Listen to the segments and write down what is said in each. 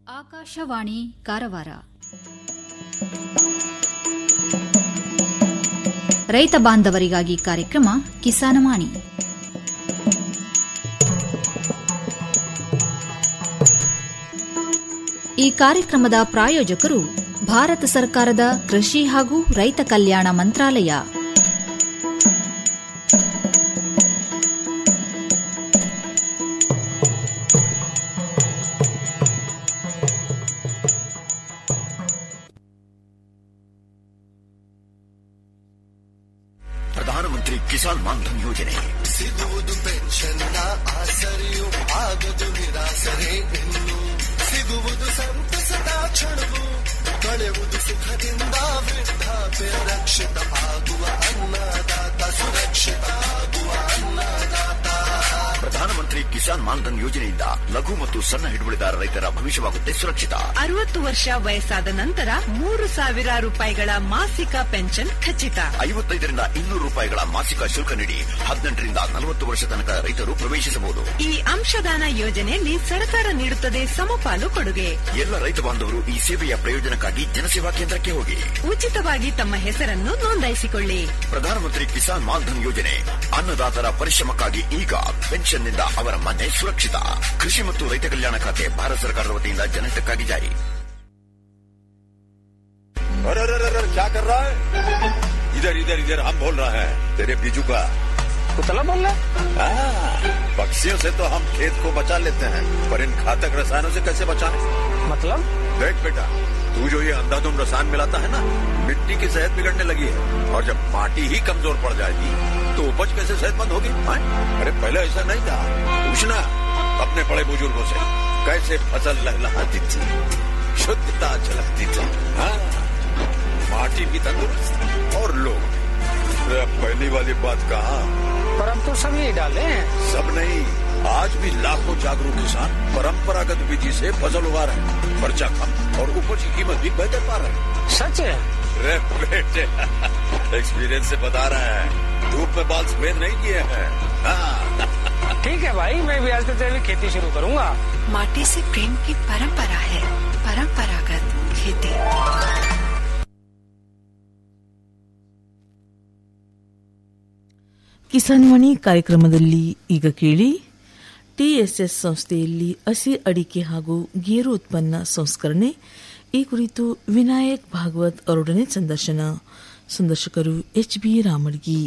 ಆಕಾಶವಾಣಿ ಕಾರವಾರ ರೈತ ಬಾಂಧವರಿಗಾಗಿ ಕಾರ್ಯಕ್ರಮ ಕಿಸಾನವಾಣಿ ಈ ಕಾರ್ಯಕ್ರಮದ ಪ್ರಾಯೋಜಕರು ಭಾರತ ಸರ್ಕಾರದ ಕೃಷಿ ಹಾಗೂ ರೈತ ಕಲ್ಯಾಣ ಮಂತ್ರಾಲಯ ಪ್ರಧಾನಮಂತ್ರಿ ಕಿಸಾನ್ ಮಾನ್ಧನ್ ಯೋಜನೆ ಸಿಗುವುದು ಪೆನ್ಷನ್ನ ಆಸರೆಯು ಆಗದು ನಿರಾಸರೆ ಇನ್ನು ಸಿಗುವುದು ಸಂತಸದ ಕ್ಷಣವು ಕಳೆಯುವುದು ಸುಖದಿಂದ ವೃದ್ಧಾಪ್ಯ ರಕ್ಷಿತ ಆಗುವ ಅನ್ನದಾತ ಸುರಕ್ಷಿತ ಆಗುವ ಅನ್ನದಾತ ಪ್ರಧಾನಮಂತ್ರಿ ಕಿಸಾನ್ ಮಾನ್ಧನ್ ಯೋಜನೆಯಿಂದ ಲಘು ಮತ್ತು ಸಣ್ಣ ಹಿಡುವಳಿದಾರ ರೈತರ ಭವಿಷ್ಯವಾಗುತ್ತೆ ಸುರಕ್ಷಿತ ಅರವತ್ತು ವರ್ಷ ವಯಸ್ಸಾದ ನಂತರ ಮೂರು ಸಾವಿರ ರೂಪಾಯಿಗಳ ಮಾಸಿಕ ಪೆನ್ಷನ್ ಖಚಿತ ಐವತ್ತೈದರಿಂದ ಇನ್ನೂರು ರೂಪಾಯಿಗಳ ಮಾಸಿಕ ಶುಲ್ಕ ನೀಡಿ ಹದಿನೆಂಟರಿಂದ ನಲವತ್ತು ವರ್ಷ ತನಕ ರೈತರು ಪ್ರವೇಶಿಸಬಹುದು ಈ ಅಂಶದಾನ ಯೋಜನೆಯಲ್ಲಿ ಸರ್ಕಾರ ನೀಡುತ್ತದೆ ಸಮಪಾಲು ಕೊಡುಗೆ ಎಲ್ಲ ರೈತ ಬಾಂಧವರು ಈ ಸೇವೆಯ ಪ್ರಯೋಜನಕ್ಕಾಗಿ ಜನಸೇವಾ ಕೇಂದ್ರಕ್ಕೆ ಹೋಗಿ ಉಚಿತವಾಗಿ ತಮ್ಮ ಹೆಸರನ್ನು ನೋಂದಾಯಿಸಿಕೊಳ್ಳಿ ಪ್ರಧಾನಮಂತ್ರಿ ಕಿಸಾನ್ ಮಾನ್ಧನ್ ಯೋಜನೆ ಅನ್ನದಾತರ ಪರಿಶ್ರಮಕ್ಕಾಗಿ ಈಗ ಪೆನ್ಷನ್ನಿಂದ ಅವರ ಮನೆ ಸುರಕ್ಷಿತ ಕೃಷಿ ಮತ್ತು ರೈತ ಕಲ್ಯಾಣ ಖಾತೆ ಭಾರತ ಸರ್ಕಾರದ ವತಿಯಿಂದ ಜನಹಿತಕ್ಕಾಗಿ ಜಾರಿ अरे अरे अरे क्या कर रहा है इधर इधर इधर हम बोल रहे हैं तेरे बीजू का कुतला बोल रहा हाँ, पक्षियों से तो हम खेत को बचा लेते हैं पर इन घातक रसायनों से कैसे बचाएं? मतलब देख बेटा तू जो ये अंधाधुंध रसायन मिलाता है ना मिट्टी की सेहत बिगड़ने लगी है और जब माटी ही कमजोर पड़ जाएगी तो उपज कैसे सेहतमंद होगी हाँ? अरे पहले ऐसा नहीं था पूछना अपने बड़े बुजुर्गों से कैसे फसल लहलहाती थी शुद्धता झलकती थी हाँ माटी भी तंदुरुस्त और लोग भी। अरे अब पहली वाली बात कहा पर अब तो सब यही डाले हैं सब नहीं आज भी लाखों जागरूक किसान परंपरागत विधि से फसल उगा रहे हैं खर्चा कम और उपज की कीमत भी बेहतर पा रहे हैं सच है अरे बेटे एक्सपीरियंस से बता रहे हैं धूप में बाल सफेद नहीं किए हैं हाँ, ठीक है भाई मैं भी आज से तेरी खेती शुरू करूंगा माटी से प्रेम की परंपरा है परंपरागत खेती ಕಿಸಾನ್ ವಾಣಿ ಕಾರ್ಯಕ್ರಮದಲ್ಲಿ ಈಗ ಕೇಳಿ ಟಿಎಸ್ಎಸ್ ಸಂಸ್ಥೆಯಲ್ಲಿ ಹಸಿ ಅಡಿಕೆ ಹಾಗೂ ಗೇರು ಉತ್ಪನ್ನ ಸಂಸ್ಕರಣೆ ಈ ಕುರಿತು ವಿನಾಯಕ್ ಭಾಗವತ್ ಅವರೊಡನೆ ಸಂದರ್ಶನ ಸಂದರ್ಶಕರು ಎಚ್ ಬಿ ರಾಮಡ್ಗಿ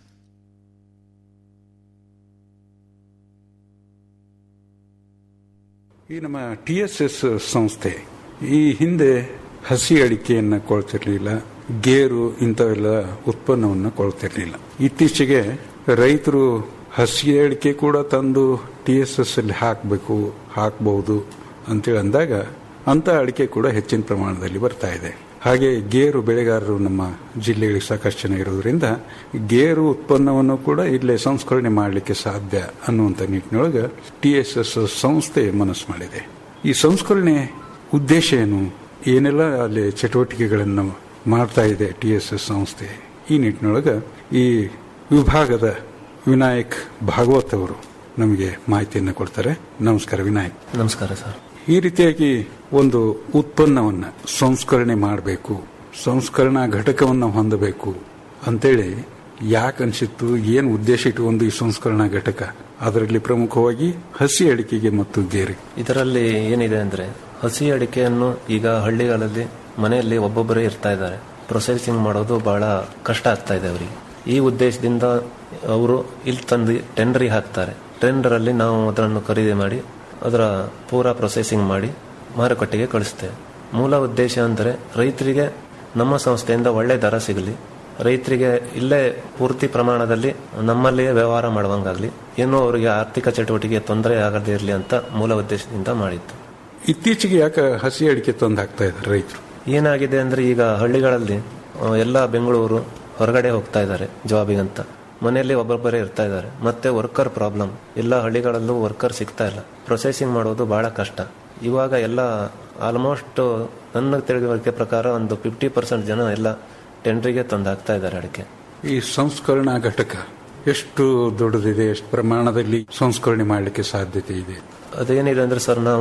ಈ ನಮ್ಮ ಟಿ ಎಸ್ ಎಸ್ ಸಂಸ್ಥೆ ಈ ಹಿಂದೆ ಹಸಿ ಅಡಿಕೆಯನ್ನ ಕೊಳ್ತಿರ್ಲಿಲ್ಲ ಗೇರು ಇಂಥವೆಲ್ಲ ಉತ್ಪನ್ನವನ್ನು ಕೊಳ್ತಿರ್ಲಿಲ್ಲ ಇತ್ತೀಚೆಗೆ ರೈತರು ಹಸಿ ಅಡಿಕೆ ಕೂಡ ತಂದು ಟಿ ಎಸ್ ಎಸ್ ಅಲ್ಲಿ ಹಾಕಬೇಕು ಹಾಕಬಹುದು ಅಂತೇಳಿ ಅಂದಾಗ ಅಂತ ಅಡಿಕೆ ಕೂಡ ಹೆಚ್ಚಿನ ಪ್ರಮಾಣದಲ್ಲಿ ಬರ್ತಾ ಇದೆ ಹಾಗೆ ಗೇರು ಬೆಳೆಗಾರರು ನಮ್ಮ ಜಿಲ್ಲೆಗಳಿಗೆ ಸಾಕಷ್ಟು ಜನ ಇರೋದ್ರಿಂದ ಗೇರು ಉತ್ಪನ್ನವನ್ನು ಕೂಡ ಇಲ್ಲೇ ಸಂಸ್ಕರಣೆ ಮಾಡಲಿಕ್ಕೆ ಸಾಧ್ಯ ಅನ್ನುವಂಥ ನಿಟ್ಟಿನೊಳಗೆ ಟಿ ಎಸ್ ಎಸ್ ಸಂಸ್ಥೆ ಮನಸ್ಸು ಮಾಡಿದೆ ಈ ಸಂಸ್ಕರಣೆ ಉದ್ದೇಶ ಏನು ಏನೆಲ್ಲ ಅಲ್ಲಿ ಚಟುವಟಿಕೆಗಳನ್ನು ಮಾಡ್ತಾ ಇದೆ ಟಿ ಎಸ್ ಎಸ್ ಸಂಸ್ಥೆ ಈ ನಿಟ್ಟಿನೊಳಗೆ ಈ ವಿಭಾಗದ ವಿನಾಯಕ್ ಭಾಗವತ್ ಅವರು ನಮಗೆ ಮಾಹಿತಿಯನ್ನು ಕೊಡ್ತಾರೆ ನಮಸ್ಕಾರ ವಿನಾಯಕ್ ನಮಸ್ಕಾರ ಸರ್ ಈ ರೀತಿಯಾಗಿ ಒಂದು ಉತ್ಪನ್ನವನ್ನ ಸಂಸ್ಕರಣೆ ಮಾಡಬೇಕು ಸಂಸ್ಕರಣಾ ಘಟಕವನ್ನು ಹೊಂದಬೇಕು ಅಂತೇಳಿ ಯಾಕೆ ಅನಿಸಿತ್ತು ಏನು ಉದ್ದೇಶ ಇಟ್ಟುಕೊಂಡು ಈ ಸಂಸ್ಕರಣಾ ಘಟಕ ಅದರಲ್ಲಿ ಪ್ರಮುಖವಾಗಿ ಹಸಿ ಅಡಿಕೆಗೆ ಮತ್ತು ಗೇರಿ ಇದರಲ್ಲಿ ಏನಿದೆ ಅಂದ್ರೆ ಹಸಿ ಅಡಿಕೆಯನ್ನು ಈಗ ಹಳ್ಳಿಗಳಲ್ಲಿ ಮನೆಯಲ್ಲಿ ಒಬ್ಬೊಬ್ಬರೇ ಇರ್ತಾ ಇದ್ದಾರೆ ಪ್ರೊಸೆಸಿಂಗ್ ಮಾಡೋದು ಬಹಳ ಕಷ್ಟ ಆಗ್ತಾ ಇದೆ ಅವರಿಗೆ ಈ ಉದ್ದೇಶದಿಂದ ಅವರು ಇಲ್ಲಿ ತಂದು ಟೆಂಡರಿಗೆ ಹಾಕ್ತಾರೆ ಟೆಂಡರ್ ಅಲ್ಲಿ ನಾವು ಅದನ್ನು ಖರೀದಿ ಮಾಡಿ ಅದರ ಪೂರಾ ಪ್ರೊಸೆಸಿಂಗ್ ಮಾಡಿ ಮಾರುಕಟ್ಟೆಗೆ ಕಳಿಸ್ತೇವೆ ಮೂಲ ಉದ್ದೇಶ ಅಂದರೆ ರೈತರಿಗೆ ನಮ್ಮ ಸಂಸ್ಥೆಯಿಂದ ಒಳ್ಳೆ ದರ ಸಿಗಲಿ ರೈತರಿಗೆ ಇಲ್ಲೇ ಪೂರ್ತಿ ಪ್ರಮಾಣದಲ್ಲಿ ನಮ್ಮಲ್ಲಿಯೇ ವ್ಯವಹಾರ ಮಾಡುವಂಗಾಗ್ಲಿ ಏನೋ ಅವರಿಗೆ ಆರ್ಥಿಕ ಚಟುವಟಿಕೆ ತೊಂದರೆ ಆಗದೇ ಇರಲಿ ಅಂತ ಮೂಲ ಉದ್ದೇಶದಿಂದ ಮಾಡಿತ್ತು ಇತ್ತೀಚೆಗೆ ಯಾಕೆ ಹಸಿ ಅಡಿಕೆ ತಂದು ಹಾಕ್ತಾ ಇದ್ದಾರೆ ರೈತರು ಏನಾಗಿದೆ ಅಂದ್ರೆ ಈಗ ಹಳ್ಳಿಗಳಲ್ಲಿ ಆ, ಎಲ್ಲ ಬೆಂಗಳೂರು ಹೊರಗಡೆ ಹೋಗ್ತಾ ಇದ್ದಾರೆ ಜಾಬಿಗಂತ ಮನೆಯಲ್ಲಿ ಒಬ್ಬೊಬ್ಬರೇ ಇರ್ತಾ ಇದ್ದಾರೆ ಮತ್ತೆ ವರ್ಕರ್ ಪ್ರಾಬ್ಲಮ್ ಎಲ್ಲ ಹಳ್ಳಿಗಳಲ್ಲೂ ವರ್ಕರ್ ಸಿಗ್ತಾ ಇಲ್ಲ ಪ್ರೊಸೆಸಿಂಗ್ ಮಾಡೋದು ಬಹಳ ಕಷ್ಟ ಇವಾಗ ಎಲ್ಲ ಆಲ್ಮೋಸ್ಟ್ ನನ್ನ ತಿಳಿವಳಿಕೆ ಪ್ರಕಾರ ಒಂದು ಫಿಫ್ಟಿ ಪರ್ಸೆಂಟ್ ಜನ ಎಲ್ಲ ಟೆಂಡ್ರಿಗೆ ತಂದು ಹಾಕ್ತಾ ಇದ್ದಾರೆ ಅಡಿಕೆ ಈ ಸಂಸ್ಕರಣಾ ಘಟಕ ಎಷ್ಟು ದೊಡ್ಡದಿದೆ ಎಷ್ಟು ಪ್ರಮಾಣದಲ್ಲಿ ಸಂಸ್ಕರಣೆ ಮಾಡಲಿಕ್ಕೆ ಸಾಧ್ಯತೆ ಇದೆ ಅದೇನಿದೆ ಅಂದ್ರೆ ಸರ್ ನಾವು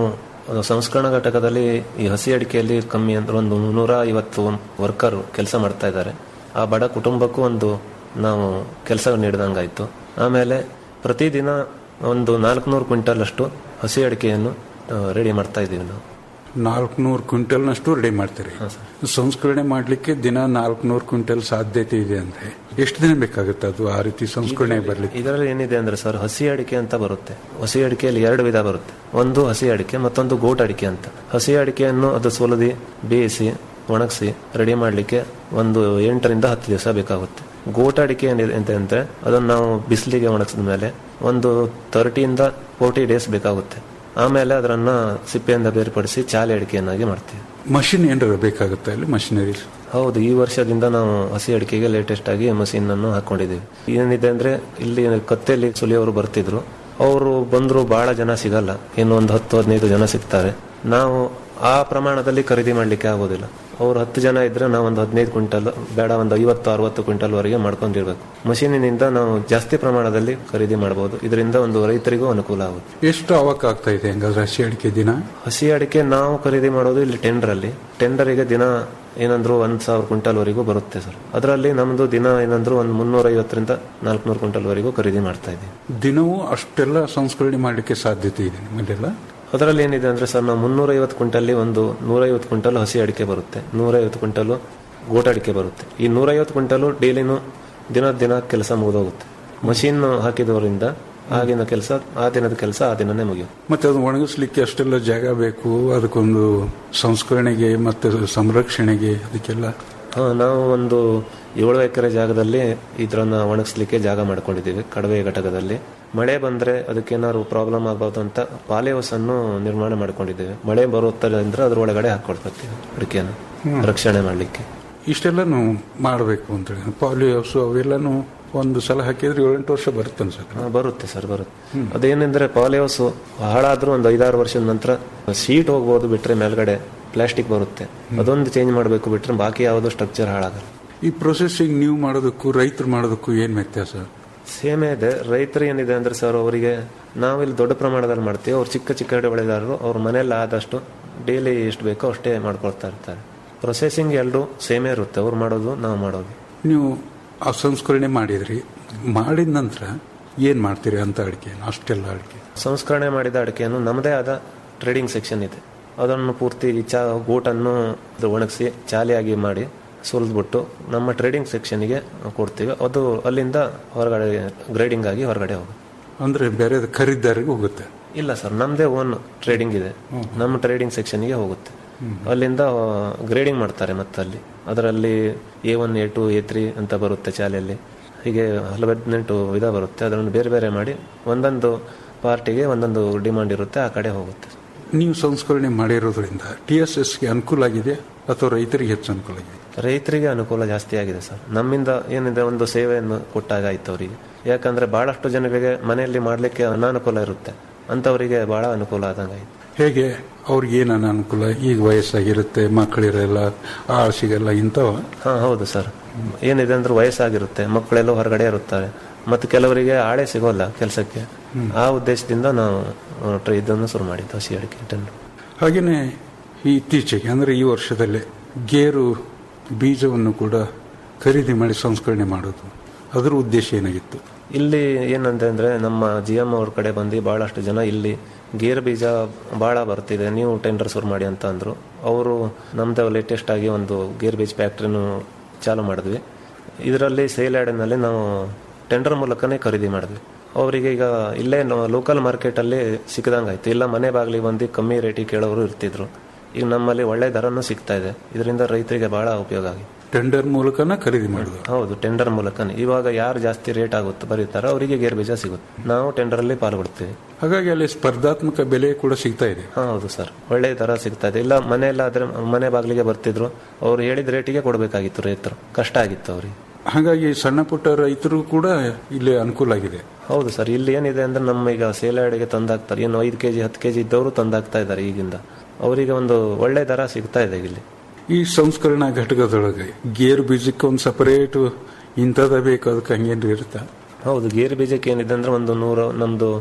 ಅದು ಸಂಸ್ಕರಣಾ ಘಟಕದಲ್ಲಿ ಈ ಹಸಿ ಅಡಿಕೆಯಲ್ಲಿ ಕಮ್ಮಿ ಅಂದ್ರೆ ಒಂದು ನೂರ ಐವತ್ತು ವರ್ಕರ್ ಕೆಲಸ ಮಾಡ್ತಾ ಇದ್ದಾರೆ ಆ ಬಡ ಕುಟುಂಬಕ್ಕೂ ಒಂದು ನಾವು ಕೆಲಸ ನೀಡಿದಂಗಾಯ್ತು ಆಮೇಲೆ ಪ್ರತಿದಿನ ಒಂದು ನಾಲ್ಕುನೂರು ಕ್ವಿಂಟಲ್ ಅಷ್ಟು ಹಸಿ ಅಡಿಕೆಯನ್ನು ರೆಡಿ ಮಾಡ್ತಾ ಇದ್ದೀವಿ ನಾವು ನಾಲ್ಕುನೂರು ಕ್ವಿಂಟಲ್ನಷ್ಟು ರೆಡಿ ಮಾಡ್ತೀರಿ ಸಂಸ್ಕರಣೆ ಮಾಡಲಿಕ್ಕೆ ದಿನ ನಾಲ್ಕುನೂರು ಕ್ವಿಂಟಲ್ ಸಾಧ್ಯತೆ ಇದೆ ಅಂದ್ರೆ ಎಷ್ಟು ದಿನ ಬೇಕಾಗುತ್ತೆ ಅದು ಆ ರೀತಿ ಸಂಸ್ಕರಣೆ ಬರ್ಲಿಕ್ಕೆ ಇದರಲ್ಲಿ ಏನಿದೆ ಅಂದ್ರೆ ಸರ್ ಹಸಿ ಅಡಿಕೆ ಅಂತ ಬರುತ್ತೆ ಹಸಿ ಅಡಿಕೆಯಲ್ಲಿ ಎರಡು ವಿಧ ಬರುತ್ತೆ ಒಂದು ಹಸಿ ಅಡಿಕೆ ಮತ್ತೊಂದು ಗೋಟ್ ಅಡಿಕೆ ಅಂತ ಹಸಿ ಅಡಿಕೆಯನ್ನು ಅದು ಸುಲಿದಿ ಬೇಯಿಸಿ ಒಣಗಿಸಿ ರೆಡಿ ಮಾಡಲಿಕ್ಕೆ ಒಂದು ಎಂಟರಿಂದ ಹತ್ತು ದಿವಸ ಬೇಕಾಗುತ್ತೆ ಗೋಟ ಅಡಿಕೆ ಏನಿದೆ ಅಂತ ಅಂದ್ರೆ ಅದನ್ನು ನಾವು ಬಿಸಿಲಿಗೆ ಒಣಗಿಸಿದ ಮೇಲೆ ಒಂದು ತರ್ಟಿಯಿಂದ ಫೋರ್ಟಿ ಡೇಸ್ ಬೇಕಾಗುತ್ತೆ ಆಮೇಲೆ ಅದರನ್ನ ಸಿಪ್ಪೆಯಿಂದ ಬೇರ್ಪಡಿಸಿ ಚಾಲೆ ಅಡಿಕೆಯನ್ನಾಗಿ ಮಾಡ್ತೀವಿ ಮಷಿನ್ ಏನಾರ ಬೇಕಾಗುತ್ತೆ ಅಲ್ಲಿ ಮಷಿನರಿ ಹೌದು ಈ ವರ್ಷದಿಂದ ನಾವು ಹಸಿ ಅಡಿಕೆಗೆ ಲೇಟೆಸ್ಟ್ ಆಗಿ ಮಷೀನ್ ಅನ್ನು ಹಾಕೊಂಡಿದ್ದೀವಿ ಏನಿದೆ ಅಂದ್ರೆ ಇಲ್ಲಿ ಕತ್ತೆಯಲ್ಲಿ ಸುಲಿಯೋರು ಬರ್ತಿದ್ರು ಅವರು ಬಂದ್ರು ಬಹಳ ಜನ ಸಿಗಲ್ಲ ಇನ್ನು ಒಂದು ಹತ್ತು ಹದಿನೈದು ಜನ ಸಿಗ್ತಾರೆ ನಾವು ಆ ಪ್ರಮಾಣದಲ್ಲಿ ಖರೀದಿ ಮಾಡ್ಲಿಕ್ಕೆ ಆಗೋದಿಲ್ಲ ಅವ್ರು ಹತ್ತು ಜನ ಇದ್ರೆ ನಾವು ಒಂದು ಹದಿನೈದು ಕ್ವಿಂಟಲ್ ಬೇಡ ಒಂದು ಐವತ್ತು ಅರವತ್ತು ಕ್ವಿಂಟಲ್ ವರೆಗೆ ಮಾಡ್ಕೊಂಡಿರ್ಬೇಕು ಮಷೀನಿನಿಂದ ನಾವು ಜಾಸ್ತಿ ಪ್ರಮಾಣದಲ್ಲಿ ಖರೀದಿ ಮಾಡಬಹುದು ಇದರಿಂದ ಒಂದು ರೈತರಿಗೂ ಅನುಕೂಲ ಆಗುತ್ತೆ ಎಷ್ಟು ಅವಕ್ ಆಗ್ತಾ ಇದೆ ಹಂಗಾದ್ರೆ ಹಸಿ ಅಡಿಕೆ ದಿನ ಹಸಿ ಅಡಿಕೆ ನಾವು ಖರೀದಿ ಮಾಡೋದು ಇಲ್ಲಿ ಟೆಂಡರ್ ಅಲ್ಲಿ ಟೆಂಡರಿಗೆ ದಿನ ಏನಂದ್ರು ಒಂದ್ ಸಾವಿರ ಕ್ವಿಂಟಲ್ ವರೆಗೂ ಬರುತ್ತೆ ಸರ್ ಅದರಲ್ಲಿ ನಮ್ದು ದಿನ ಏನಂದ್ರು ಒಂದು ಮುನ್ನೂರ ಐವತ್ತರಿಂದ ನಾಲ್ಕುನೂರು ಕ್ವಿಂಟಲ್ ವರೆಗೂ ಖರೀದಿ ಮಾಡ್ತಾ ಇದ್ದೀವಿ ದಿನವೂ ಅಷ್ಟೆಲ್ಲ ಸಂಸ್ಕರಣೆ ಮಾಡಲಿಕ್ಕೆ ಸಾಧ್ಯತೆ ಇದೆ ನಿಮ್ಮಲ್ಲೆಲ್ಲ ಅದರಲ್ಲಿ ಏನಿದೆ ಅಂದ್ರೆ ಸರ್ ನಾವು ಮುನ್ನೂರ ಐವತ್ತು ಕ್ವಿಂಟಲ್ಲಿ ಒಂದು ನೂರೈವತ್ತು ಕ್ವಿಂಟಲ್ ಹಸಿ ಅಡಿಕೆ ಬರುತ್ತೆ ನೂರೈವತ್ತು ಕ್ವಿಂಟಲ್ ಗೋಟ ಅಡಿಕೆ ಬರುತ್ತೆ ಈ ನೂರೈವತ್ತು ಕ್ವಿಂಟಲ್ ಡೈಲಿನೂ ದಿನ ದಿನ ಕೆಲಸ ಮುಗಿದೋಗುತ್ತೆ ಮಷೀನ್ ಹಾಕಿದವರಿಂದ ಆಗಿನ ಕೆಲಸ ಆ ದಿನದ ಕೆಲಸ ಆ ದಿನನೇ ಮುಗಿಯುತ್ತೆ ಮತ್ತೆ ಅದು ಒಣಗಿಸ್ಲಿಕ್ಕೆ ಅಷ್ಟೆಲ್ಲ ಜಾಗ ಬೇಕು ಅದಕ್ಕೊಂದು ಸಂಸ್ಕರಣೆಗೆ ಮತ್ತೆ ಸಂರಕ್ಷಣೆಗೆ ಅದಕ್ಕೆಲ್ಲ ಹಾ ನಾವು ಒಂದು ಏಳು ಎಕರೆ ಜಾಗದಲ್ಲಿ ಇದರನ್ನ ಒಣಗಿಸ್ಲಿಕ್ಕೆ ಜಾಗ ಮಾಡ್ಕೊಂಡಿದ್ದೀವಿ ಕಡವೆ ಘಟಕದಲ್ಲಿ ಮಳೆ ಬಂದ್ರೆ ಅದಕ್ಕೇನಾದ್ರು ಪ್ರಾಬ್ಲಮ್ ಆಗಬಾರ್ದು ಅಂತ ಪಾಲಿ ಹೌಸ್ ಅನ್ನು ನಿರ್ಮಾಣ ಮಾಡ್ಕೊಂಡಿದ್ದೇವೆ ಮಳೆ ಬರುತ್ತದೆ ಅಂದ್ರೆ ಅದ್ರೊಳಗಡೆ ಹಾಕೊಡ್ಕೊತೀವಿ ಅಡಿಕೆಯನ್ನು ರಕ್ಷಣೆ ಮಾಡ್ಲಿಕ್ಕೆ ಇಷ್ಟೆಲ್ಲಾನು ಮಾಡಬೇಕು ಅಂತ ಹೇಳಿ ಪಾಲಿ ಹೌಸ್ ಅವೆಲ್ಲಾನು ಒಂದು ಸಲ ಹಾಕಿದ್ರೆ ಏಳೆಂಟು ವರ್ಷ ಬರುತ್ತೆ ಅನ್ಸುತ್ತೆ ಹಾ, ಬರುತ್ತೆ ಸರ್ ಬರುತ್ತೆ ಅದೇನೆಂದ್ರೆ ಪಾಲಿ ಹೌಸ್ ಹಾಳಾದ್ರೂ ಒಂದು ಐದಾರು ವರ್ಷದ ನಂತರ ಶೀಟ್ ಹೋಗ್ಬೋದು ಬಿಟ್ರೆ ಮೇಲ್ಗಡೆ ಪ್ಲಾಸ್ಟಿಕ್ ಬರುತ್ತೆ ಅದೊಂದು ಚೇಂಜ್ ಮಾಡಬೇಕು ಬಿಟ್ರೆ ಬಾಕಿ ಯಾವುದೋ ಸ್ಟ್ರಕ್ಚರ್ ಹಾಳಾಗಲ್ಲ ಈ ಪ್ರೊಸೆಸಿಂಗ್ ನೀವು ಮಾಡೋದಕ್ಕೂ ರೈತರು ಮಾಡೋದಕ್ಕೂ ಏನ್ ವ್ಯತ್ಯಾಸ ಸೇಮೇ ಇದೆ ರೈತರು ಏನಿದೆ ಅಂದ್ರೆ ಸರ್ ಅವರಿಗೆ ನಾವಿಲ್ಲಿ ದೊಡ್ಡ ಪ್ರಮಾಣದಲ್ಲಿ ಮಾಡ್ತೀವಿ ಅವ್ರು ಚಿಕ್ಕ ಚಿಕ್ಕ ಬೆಳೆದಾರರು ಅವ್ರ ಮನೆಯಲ್ಲಿ ಆದಷ್ಟು ಡೈಲಿ ಎಷ್ಟು ಬೇಕೋ ಅಷ್ಟೇ ಮಾಡ್ಕೊಳ್ತಾ ಇರ್ತಾರೆ ಪ್ರೊಸೆಸಿಂಗ್ ಎರಡು ಸೇಮೇ ಇರುತ್ತೆ ಅವ್ರು ಮಾಡೋದು ನಾವು ಮಾಡೋದು ನೀವು ಆ ಸಂಸ್ಕರಣೆ ಮಾಡಿದ್ರಿ ಮಾಡಿದ ನಂತರ ಏನ್ ಮಾಡ್ತೀರಿ ಅಂತ ಅಡಿಕೆ ಅಷ್ಟೆಲ್ಲ ಅಡಿಕೆ ಸಂಸ್ಕರಣೆ ಮಾಡಿದ ಅಡಿಕೆಯನ್ನು ನಮ್ಮದೇ ಆದ ಟ್ರೇಡಿಂಗ್ ಸೆಕ್ಷನ್ ಇದೆ ಅದನ್ನು ಪೂರ್ತಿ ಚಾ ಗೋಟನ್ನು ಅದು ಒಣಗಿಸಿ ಚಾಲಿಯಾಗಿ ಮಾಡಿ ಸುಲಿದ್ಬಿಟ್ಟು ನಮ್ಮ ಟ್ರೇಡಿಂಗ್ ಸೆಕ್ಷನ್ಗೆ ಕೊಡ್ತೀವಿ ಅದು ಅಲ್ಲಿಂದ ಹೊರಗಡೆ ಗ್ರೇಡಿಂಗ್ ಆಗಿ ಹೊರಗಡೆ ಹೋಗುತ್ತೆ ಅಂದ್ರೆ ಬೇರೆ ಖರೀದಾರಿಗೆ ಹೋಗುತ್ತೆ ಇಲ್ಲ ಸರ್ ನಮ್ಮದೇ ಓನ್ ಟ್ರೇಡಿಂಗ್ ಇದೆ ನಮ್ಮ ಟ್ರೇಡಿಂಗ್ ಸೆಕ್ಷನ್ಗೆ ಹೋಗುತ್ತೆ ಅಲ್ಲಿಂದ ಗ್ರೇಡಿಂಗ್ ಮಾಡ್ತಾರೆ ಮತ್ತೆ ಅಲ್ಲಿ ಅದರಲ್ಲಿ A one A two A three ಅಂತ ಬರುತ್ತೆ ಶಾಲೆಯಲ್ಲಿ ಹೀಗೆ ಹಲವು ಹದಿನೆಂಟು ವಿಧ ಬರುತ್ತೆ ಅದನ್ನು ಬೇರೆ ಬೇರೆ ಮಾಡಿ ಒಂದೊಂದು ಪಾರ್ಟಿಗೆ ಒಂದೊಂದು ಡಿಮಾಂಡ್ ಇರುತ್ತೆ ಆ ಕಡೆ ಹೋಗುತ್ತೆ ನೀವು ಸಂಸ್ಕರಣೆ ಮಾಡಿರೋದ್ರಿಂದ ಟಿ ಎಸ್ ಎಸ್ಗೆ ಅನುಕೂಲ ಆಗಿದೆ ಅಥವಾ ರೈತರಿಗೆ ಹೆಚ್ಚು ಅನುಕೂಲ ಆಗಿದೆ ರೈತರಿಗೆ ಅನುಕೂಲ ಜಾಸ್ತಿ ಆಗಿದೆ ಸರ್ ನಮ್ಮಿಂದ ಏನಿದೆ ಒಂದು ಸೇವೆಯನ್ನು ಕೊಟ್ಟಾಗ ಆಯ್ತು ಅವರಿಗೆ ಯಾಕಂದ್ರೆ ಬಹಳಷ್ಟು ಜನರಿಗೆ ಮನೆಯಲ್ಲಿ ಮಾಡಲಿಕ್ಕೆ ಅನಾನುಕೂಲ ಇರುತ್ತೆ ಅಂತವರಿಗೆ ಬಹಳ ಅನುಕೂಲ ಆದಂಗಾಯ್ತು ಹೇಗೆ ಅವ್ರಿಗೆ ಏನು ಅನಾನುಕೂಲ ಈಗ ವಯಸ್ಸಾಗಿರುತ್ತೆ ಮಕ್ಕಳಿರಲ್ಲ ಆಳ್ ಸಿಗಲ್ಲ ಇಂಥವ ಹಾ ಹೌದು ಸರ್ ಏನಿದೆ ಅಂದ್ರೆ ವಯಸ್ಸಾಗಿರುತ್ತೆ ಮಕ್ಕಳೆಲ್ಲ ಹೊರಗಡೆ ಇರುತ್ತಾರೆ ಮತ್ತು ಕೆಲವರಿಗೆ ಆಳೆ ಸಿಗೋಲ್ಲ ಕೆಲಸಕ್ಕೆ ಆ ಉದ್ದೇಶದಿಂದ ನಾವು ಆ, ಟ್ರ- ಇದನ್ನು ಶುರು ಮಾಡಿದ್ದು ಹಸಿ ಅಡಿಕೆ ಟೆಂಡರ್ ಹಾಗೇನೆ ಈ ಇತ್ತೀಚೆಗೆ ಅಂದ್ರೆ ಈ ವರ್ಷದಲ್ಲೇ ಗೇರು ಬೀಜವನ್ನು ಕೂಡ ಖರೀದಿ ಮಾಡಿ ಸಂಸ್ಕರಣೆ ಮಾಡೋದು ಅದರ ಉದ್ದೇಶ ಏನಾಗಿತ್ತು ಇಲ್ಲಿ ಏನಂತ ಅಂದ್ರೆ ನಮ್ಮ ಜಿ ಎಂ ಅವ್ರ ಕಡೆ ಬಂದು ಬಹಳಷ್ಟು ಜನ ಇಲ್ಲಿ ಗೇರು ಬೀಜ ಬಹಳ ಬರ್ತಿದೆ ನೀವು ಟೆಂಡರ್ ಶುರು ಮಾಡಿ ಅಂತ ಅಂದ್ರು ಅವರು ನಮ್ದು ಲೇಟೆಸ್ಟ್ ಆಗಿ ಒಂದು ಗೇರ್ ಬೀಜ ಫ್ಯಾಕ್ಟ್ರಿನೂ ಚಾಲು ಮಾಡಿದ್ವಿ ಇದರಲ್ಲಿ ಸೇಲ್ ಆಡಿನಲ್ಲಿ ನಾವು ಟೆಂಡರ್ ಮೂಲಕನೇ ಖರೀದಿ ಮಾಡಿದ್ವಿ ಅವರಿಗೆ ಈಗ ಇಲ್ಲೇ ಲೋಕಲ್ ಮಾರ್ಕೆಟಲ್ಲಿ ಸಿಕ್ಕದಂಗಾಯ್ತು ಇಲ್ಲ ಮನೆ ಬಾಗಿಲಿಗೆ ಬಂದು ಕಮ್ಮಿ ರೇಟಿಗೆ ಕೇಳೋರು ಇರ್ತಿದ್ರು ಈಗ ನಮ್ಮಲ್ಲಿ ಒಳ್ಳೆ ದರನೂ ಸಿಗ್ತಾ ಇದೆ ಇದರಿಂದ ರೈತರಿಗೆ ಬಹಳ ಉಪಯೋಗ ಆಗಿದೆ ಟೆಂಡರ್ ಮೂಲಕನ ಖರೀದಿ ಮಾಡೋದು ಹೌದು ಟೆಂಡರ್ ಮೂಲಕನೇ ಇವಾಗ ಯಾರು ಜಾಸ್ತಿ ರೇಟ್ ಆಗುತ್ತೆ ಬರೀತಾರೋ ಅವರಿಗೆ ಗೇರ್ ಬೀಜ ಸಿಗುತ್ತೆ ನಾವು ಟೆಂಡರ್ ಅಲ್ಲಿ ಪಾಲ್ಗೊಡ್ತೀವಿ ಹಾಗಾಗಿ ಅಲ್ಲಿ ಸ್ಪರ್ಧಾತ್ಮಕ ಬೆಲೆ ಕೂಡ ಸಿಗ್ತಾ ಇದೆ ಹಾ, ಹೌದು ಸರ್ ಒಳ್ಳೆ ದರ ಸಿಗ್ತಾ ಇದೆ ಇಲ್ಲ ಮನೆಯಲ್ಲಾದ್ರೆ ಮನೆ ಬಾಗಿಲಿಗೆ ಬರ್ತಿದ್ರು ಅವ್ರು ಹೇಳಿದ ರೇಟಿಗೆ ಕೊಡಬೇಕಾಗಿತ್ತು ರೈತರು ಕಷ್ಟ ಆಗಿತ್ತು ಅವ್ರಿಗೆ ಹಾಗಾಗಿ ಸಣ್ಣ ಪುಟ್ಟ ರೈತರು ಕೂಡ ಇಲ್ಲಿ ಅನುಕೂಲ ಆಗಿದೆ ಹೌದು ಸರ್ ಇಲ್ಲಿ ಏನಿದೆ ಅಂದ್ರೆ ನಮ್ಮ ಈಗ ಸೇಲಾಡಿಗೆ ತಂದಾಕ್ತಾರೆ ಏನು ಐದು ಕೆಜಿ ಹತ್ತು ಕೆಜಿ ಇದ್ದವರು ತಂದಾಕ್ತಾ ಇದ್ದಾರೆ ಈಗಿಂದ ಅವರಿಗೆ ಒಂದು ಒಳ್ಳೆ ದರ ಸಿಗ್ತಾ ಇದೆ ಇಲ್ಲಿ ಈ ಸಂಸ್ಕರಣಾ ಘಟಕದೊಳಗೆ ಗೇರು ಬೀಜಕ್ಕೆ ಒಂದು ಸಪರೇಟ್ ಇಂಥದ ಬೇಕು ಅದಕ್ಕೆ ಹಂಗೇನು ಇರುತ್ತಾ ಹೌದು ಗೇರು ಬೀಜಕ್ಕೆ ಏನಿದೆ ಅಂದ್ರೆ ಒಂದು ನೂರು ನಮ್ದು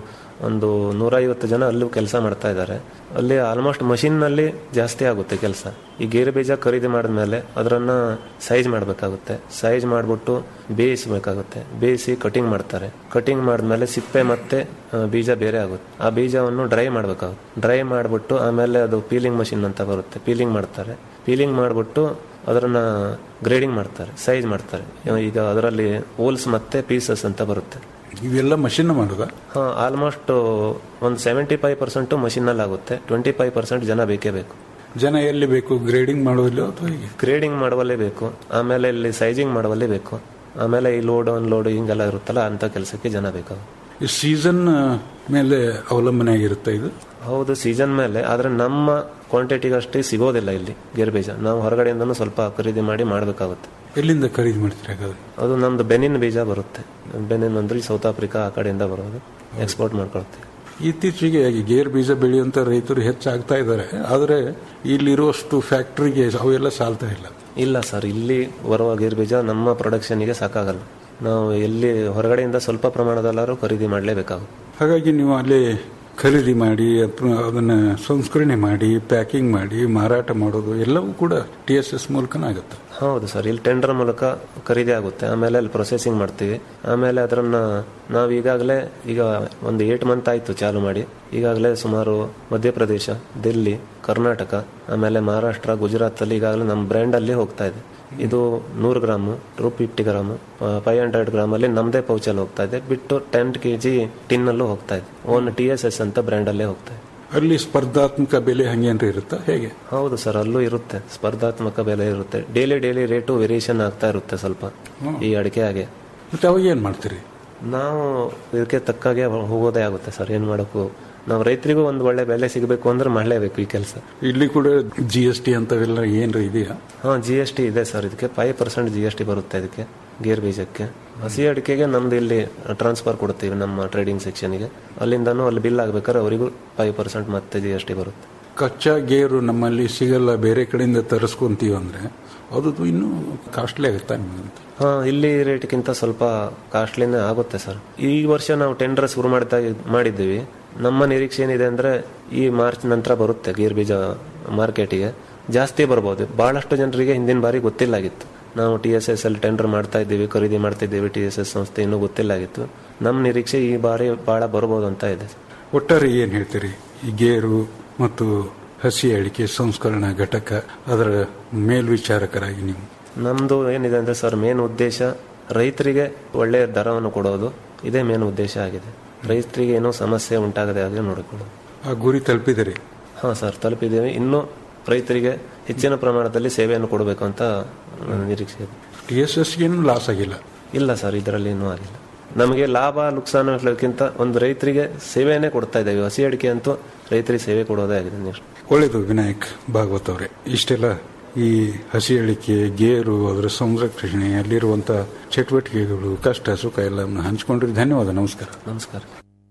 ಒಂದು ನೂರೈವತ್ತು ಜನ ಅಲ್ಲೂ ಕೆಲಸ ಮಾಡ್ತಾ ಇದ್ದಾರೆ ಅಲ್ಲಿ ಆಲ್ಮೋಸ್ಟ್ ಮಷಿನ್ನಲ್ಲಿ ಜಾಸ್ತಿ ಆಗುತ್ತೆ ಕೆಲಸ ಈ ಗೇರು ಬೀಜ ಖರೀದಿ ಮಾಡಿದ್ಮೇಲೆ ಅದರನ್ನ ಸೈಜ್ ಮಾಡಬೇಕಾಗುತ್ತೆ ಸೈಜ್ ಮಾಡಿಬಿಟ್ಟು ಬೇಯಿಸಬೇಕಾಗುತ್ತೆ ಬೇಯಿಸಿ ಕಟಿಂಗ್ ಮಾಡ್ತಾರೆ ಕಟಿಂಗ್ ಮಾಡಿದ್ಮೇಲೆ ಸಿಪ್ಪೆ ಮತ್ತೆ ಆ, ಬೀಜ ಬೇರೆ ಆಗುತ್ತೆ ಆ ಬೀಜವನ್ನು ಡ್ರೈ ಮಾಡಬೇಕಾಗುತ್ತೆ ಡ್ರೈ ಮಾಡಿಬಿಟ್ಟು ಆಮೇಲೆ ಅದು ಪೀಲಿಂಗ್ ಮಷಿನ್ ಅಂತ ಬರುತ್ತೆ ಪೀಲಿಂಗ್ ಮಾಡ್ತಾರೆ ಪೀಲಿಂಗ್ ಮಾಡಿಬಿಟ್ಟು ಅದನ್ನ ಗ್ರೇಡಿಂಗ್ ಮಾಡ್ತಾರೆ ಸೈಜ್ ಮಾಡ್ತಾರೆ ಈಗ ಅದರಲ್ಲಿ ಹೋಲ್ಸ್ ಮತ್ತೆ ಪೀಸಸ್ ಅಂತ ಬರುತ್ತೆ ಇವೆಲ್ಲ ಮಷಿನ್ ಮಾಡುದ ಹಾ ಆಲ್ಮೋಸ್ಟ್ ಒಂದು ಸೆವೆಂಟಿ ಫೈವ್ ಪರ್ಸೆಂಟ್ ಮಷಿನಲ್ಲಿ ಆಗುತ್ತೆ ಟ್ವೆಂಟಿ ಫೈವ್ ಪರ್ಸೆಂಟ್ ಜನ ಬೇಕೇ ಬೇಕು ಜನ ಎಲ್ಲಿ ಬೇಕು ಗ್ರೇಡಿಂಗ್ ಮಾಡುವಲ್ಲಿ ಅಥವಾ ಹೇಗೆ ಗ್ರೇಡಿಂಗ್ ಮಾಡುವಲ್ಲೇ ಬೇಕು ಆಮೇಲೆ ಇಲ್ಲಿ ಸೈಜಿಂಗ್ ಮಾಡುವಲ್ಲೇ ಬೇಕು ಆಮೇಲೆ ಈ ಲೋಡ್ ಅನ್ಲೋಡ್ ಹಿಂಗೆಲ್ಲ ಇರುತ್ತಲ್ಲ ಅಂತ ಕೆಲಸಕ್ಕೆ ಜನ ಬೇಕಾಗುತ್ತೆ ಈ ಸೀಸನ್ ಮೇಲೆ ಅವಲಂಬನೆ ಆಗಿರುತ್ತೆ ಇದು ಹೌದು ಸೀಸನ್ ಮೇಲೆ ಆದ್ರೆ ನಮ್ಮ ಕ್ವಾಂಟಿಟಿಗಷ್ಟೇ ಸಿಗೋದಿಲ್ಲ ಇಲ್ಲಿ ಗೇರು ಬೀಜ ನಾವು ಹೊರಗಡೆಯಿಂದನೂ ಸ್ವಲ್ಪ ಖರೀದಿ ಮಾಡಿ ಮಾಡಬೇಕಾಗುತ್ತೆ ಎಲ್ಲಿಂದ ಖರೀದಿ ಮಾಡ್ತೀರಿ ಹಾಗಾದ್ರೆ ಅದು ನಮ್ದು ಬೆನಿನ್ ಬೀಜ ಬರುತ್ತೆ ಬೆನಿನ್ ಅಂದ್ರೆ ಈ ಸೌತ್ ಆಫ್ರಿಕಾ ಆ ಕಡೆಯಿಂದ ಬರೋದು ಎಕ್ಸ್ಪೋರ್ಟ್ ಮಾಡ್ಕೊಳ್ತೀವಿ ಇತ್ತೀಚೆಗೆ ಈ ಗೇರ್ ಬೀಜ ಬೆಳೆಯುವಂತ ರೈತರು ಹೆಚ್ಚಾಗ್ತಾ ಇದ್ದಾರೆ ಆದರೆ ಇಲ್ಲಿರುವಷ್ಟು ಫ್ಯಾಕ್ಟರಿಗೆ ಅವೆಲ್ಲ ಸಾಲ್ತಾ ಇಲ್ಲ ಇಲ್ಲ ಸರ್ ಇಲ್ಲಿ ಬರುವ ಗೇರು ಬೀಜ ನಮ್ಮ ಪ್ರೊಡಕ್ಷನ್ಗೆ ಸಾಕಾಗಲ್ಲ ನಾವು ಎಲ್ಲಿ ಹೊರಗಡೆಯಿಂದ ಸ್ವಲ್ಪ ಪ್ರಮಾಣದಲ್ಲಾದ್ರೂ ಖರೀದಿ ಮಾಡಲೇಬೇಕಾಗುತ್ತೆ ಹಾಗಾಗಿ ನೀವು ಅಲ್ಲಿ ಖರೀದಿ ಮಾಡಿ ಅಥವಾ ಅದನ್ನ ಸಂಸ್ಕರಣೆ ಮಾಡಿ ಪ್ಯಾಕಿಂಗ್ ಮಾಡಿ ಮಾರಾಟ ಮಾಡೋದು ಎಲ್ಲವೂ ಕೂಡ ಟಿ ಎಸ್ ಎಸ್ ಮೂಲಕನೇ ಆಗುತ್ತೆ ಹೌದು ಸರ್ ಇಲ್ಲಿ ಟೆಂಡರ್ ಮೂಲಕ ಖರೀದಿ ಆಗುತ್ತೆ ಆಮೇಲೆ ಅಲ್ಲಿ ಪ್ರೊಸೆಸಿಂಗ್ ಮಾಡ್ತೀವಿ ಆಮೇಲೆ ಅದನ್ನ ನಾವು ಈಗಾಗಲೇ ಈಗ ಒಂದು ಏಟ್ ಮಂತ್ ಆಯ್ತು ಚಾಲು ಮಾಡಿ ಈಗಾಗಲೇ ಸುಮಾರು ಮಧ್ಯಪ್ರದೇಶ ದಿಲ್ಲಿ ಕರ್ನಾಟಕ ಆಮೇಲೆ ಮಹಾರಾಷ್ಟ್ರ ಗುಜರಾತ್ ಅಲ್ಲಿ ಈಗಾಗಲೇ ನಮ್ಮ ಬ್ರ್ಯಾಂಡ್ ಅಲ್ಲಿ ಹೋಗ್ತಾ ಇದೆ ಇದು ನೂರು gram two fifty gram five hundred gram ಅಲ್ಲಿ ನಮ್ದೇ ಪೌಚಲ್ಲಿ ಹೋಗ್ತಾ ಇದೆ ಬಿಟ್ಟು ಟೆನ್ ಕೆ ಜಿ ಟಿನ್ ಅಲ್ಲೂ ಹೋಗ್ತಾ ಇದೆ ಓನ್ ಟಿ ಎಸ್ ಎಸ್ ಅಂತ ಬ್ರ್ಯಾಂಡ್ ಅಲ್ಲೇ ಹೋಗ್ತಾ ಇದೆ ಅಲ್ಲಿ ಸ್ಪರ್ಧಾತ್ಮಕ ಬೆಲೆ ಹಂಗೇನ್ರಿ ಇರುತ್ತಾ ಹೇಗೆ ಹೌದು ಸರ್ ಅಲ್ಲೂ ಇರುತ್ತೆ ಸ್ಪರ್ಧಾತ್ಮಕ ಬೆಲೆ ಇರುತ್ತೆ ಡೈಲಿ ಡೈಲಿ ರೇಟು ವೇರಿಯೇಷನ್ ಆಗ್ತಾ ಇರುತ್ತೆ ಸ್ವಲ್ಪ ಈ ಅಡಿಕೆ ಹಾಗೆ ಮತ್ತೆ ಅವಾಗ ಏನ್ ಮಾಡ್ತೀರಿ ನಾವು ಇದಕ್ಕೆ ತಕ್ಕಾಗೆ ಹೋಗೋದೇ ಆಗುತ್ತೆ ಸರ್ ಏನ್ ಮಾಡೋಕ್ಕೂ ನಾವು ರೈತರಿಗೂ ಒಂದು ಒಳ್ಳೆ ಬೆಲೆ ಸಿಗಬೇಕು ಅಂದ್ರೆ ಮಾಡಲೇಬೇಕು ಈ ಕೆಲಸ ಇಲ್ಲಿ ಕೂಡ ಜಿ ಎಸ್ ಟಿ ಅಂತವೆಲ್ಲ ಏನ್ರ ಇದೆಯಾ ಹಾ ಜಿ ಎಸ್ ಟಿ ಇದೆ ಸರ್ ಇದಕ್ಕೆ five percent G S T ಬರುತ್ತೆ ಇದಕ್ಕೆ ಗೇರ್ ಬೀಜಕ್ಕೆ ಹಸಿ ಅಡಿಕೆಗೆ ನಮ್ದು ಇಲ್ಲಿ ಟ್ರಾನ್ಸ್ಫರ್ ಕೊಡ್ತೀವಿ ನಮ್ಮ ಟ್ರೇಡಿಂಗ್ ಸೆಕ್ಷನ್ಗೆ ಅಲ್ಲಿಂದನೂ ಅಲ್ಲಿ ಬಿಲ್ ಆಗ್ಬೇಕಾದ್ರೆ ಅವರಿಗೂ ಫೈವ್ ಪರ್ಸೆಂಟ್ ಮತ್ತೆ ಜಿ ಎಸ್ ಟಿ ಬರುತ್ತೆ ಕಚ್ಚಾ ಗೇರು ನಮ್ಮಲ್ಲಿ ಸಿಗಲ್ಲ ಬೇರೆ ಕಡೆಯಿಂದ ತರಿಸ್ಕೊಂತೀವಿ ಅಂದ್ರೆ ಅದು ಇನ್ನೂ ಕಾಸ್ಟ್ಲಿ ಆಗುತ್ತೆ ನಿಮಗಂತ ಹಾ ಇಲ್ಲಿ ರೇಟ್ಗಿಂತ ಸ್ವಲ್ಪ ಕಾಸ್ಟ್ಲಿನೇ ಆಗುತ್ತೆ ಸರ್ ಈ ವರ್ಷ ನಾವು ಟೆಂಡರ್ ಶುರು ಮಾಡ್ತಾ ಮಾಡಿದ್ದೀವಿ ನಮ್ಮ ನಿರೀಕ್ಷೆ ಏನಿದೆ ಅಂದ್ರೆ ಈ ಮಾರ್ಚ್ ನಂತರ ಬರುತ್ತೆ ಗೀರ್ ಬೀಜ ಮಾರ್ಕೆಟಿಗೆ ಜಾಸ್ತಿ ಬರ್ಬೋದು ಬಹಳಷ್ಟು ಜನರಿಗೆ ಹಿಂದಿನ ಬಾರಿ ಗೊತ್ತಿಲ್ಲಾಗಿತ್ತು ನಾವು ಟಿ ಎಸ್ ಎಸ್ ಅಲ್ಲಿ ಟೆಂಡರ್ ಮಾಡ್ತಾ ಇದ್ದೀವಿ ಖರೀದಿ ಮಾಡ್ತಾ ಇದ್ದೀವಿ ಟಿ ಎಸ್ ಎಸ್ ಸಂಸ್ಥೆ ಇನ್ನೂ ಗೊತ್ತಿಲ್ಲಾಗಿತ್ತು ನಮ್ಮ ನಿರೀಕ್ಷೆ ಈ ಬಾರಿ ಬಹಳ ಬರ್ಬೋದು ಅಂತ ಇದೆ ಒಟ್ಟಾರೆ ಏನ್ ಹೇಳ್ತೀರಿ ಈ ಗೇರು ಮತ್ತು ಹಸಿ ಅಡಿಕೆ ಸಂಸ್ಕರಣಾ ಘಟಕ ಅದರ ಮೇಲ್ವಿಚಾರಕರಾಗಿ ನೀವು ನಮ್ದು ಏನಿದೆ ಅಂದ್ರೆ ಸರ್ ಮೇನ್ ಉದ್ದೇಶ ರೈತರಿಗೆ ಒಳ್ಳೆಯ ದರವನ್ನು ಕೊಡೋದು ಇದೇ ಮೇನ್ ಉದ್ದೇಶ ಆಗಿದೆ ರೈತರಿಗೆ ಏನೋ ಸಮಸ್ಯೆ ಉಂಟಾಗದೆ ಹಾಗೆ ನೋಡಿಕೊಳ್ಳೋದು ಆ ಗುರಿ ತಲುಪಿದಿರಿ ಹಾ ಸರ್ ತಲುಪಿದ್ದೇವೆ ಇನ್ನೂ ರೈತರಿಗೆ ಹೆಚ್ಚಿನ ಪ್ರಮಾಣದಲ್ಲಿ ಸೇವೆಯನ್ನು ಕೊಡಬೇಕು ಅಂತ ನನ್ನ ನಿರೀಕ್ಷೆ ಇದೆ ಟಿ ಎಸ್ ಎಸ್ಗೇನು ಲಾಸ್ ಆಗಿಲ್ಲ ಇಲ್ಲ ಸರ್ ಇದರಲ್ಲಿ ಇನ್ನೂ ಆಗಿಲ್ಲ ನಮಗೆ ಲಾಭ ನುಕ್ಸಾನ ಹೇಳೋಕ್ಕಿಂತ ಒಂದು ರೈತರಿಗೆ ಸೇವೆನೇ ಕೊಡ್ತಾ ಇದ್ದೇವೆ ಹಸಿ ಅಡಿಕೆ ಅಂತೂ ರೈತರಿಗೆ ಸೇವೆ ಕೊಡೋದೇ ಆಗಿದೆ ನೆಕ್ಸ್ಟ್ ಒಳ್ಳೆಯದು ವಿನಾಯಕ್ ಭಾಗವತ್ ಅವರೇ ಇಷ್ಟೆಲ್ಲ ಈ ಹಸಿ ಅಡಿಕೆ ಗೇರು ಅದರ ಸಂರಕ್ಷಣೆ ಅಲ್ಲಿರುವಂತ ಚಟುವಟಿಕೆಗಳು ಕಷ್ಟ ಸುಖ ಎಲ್ಲವನ್ನು ಹಂಚಿಕೊಂಡ್ರಿ ಧನ್ಯವಾದ ನಮಸ್ಕಾರ ನಮಸ್ಕಾರ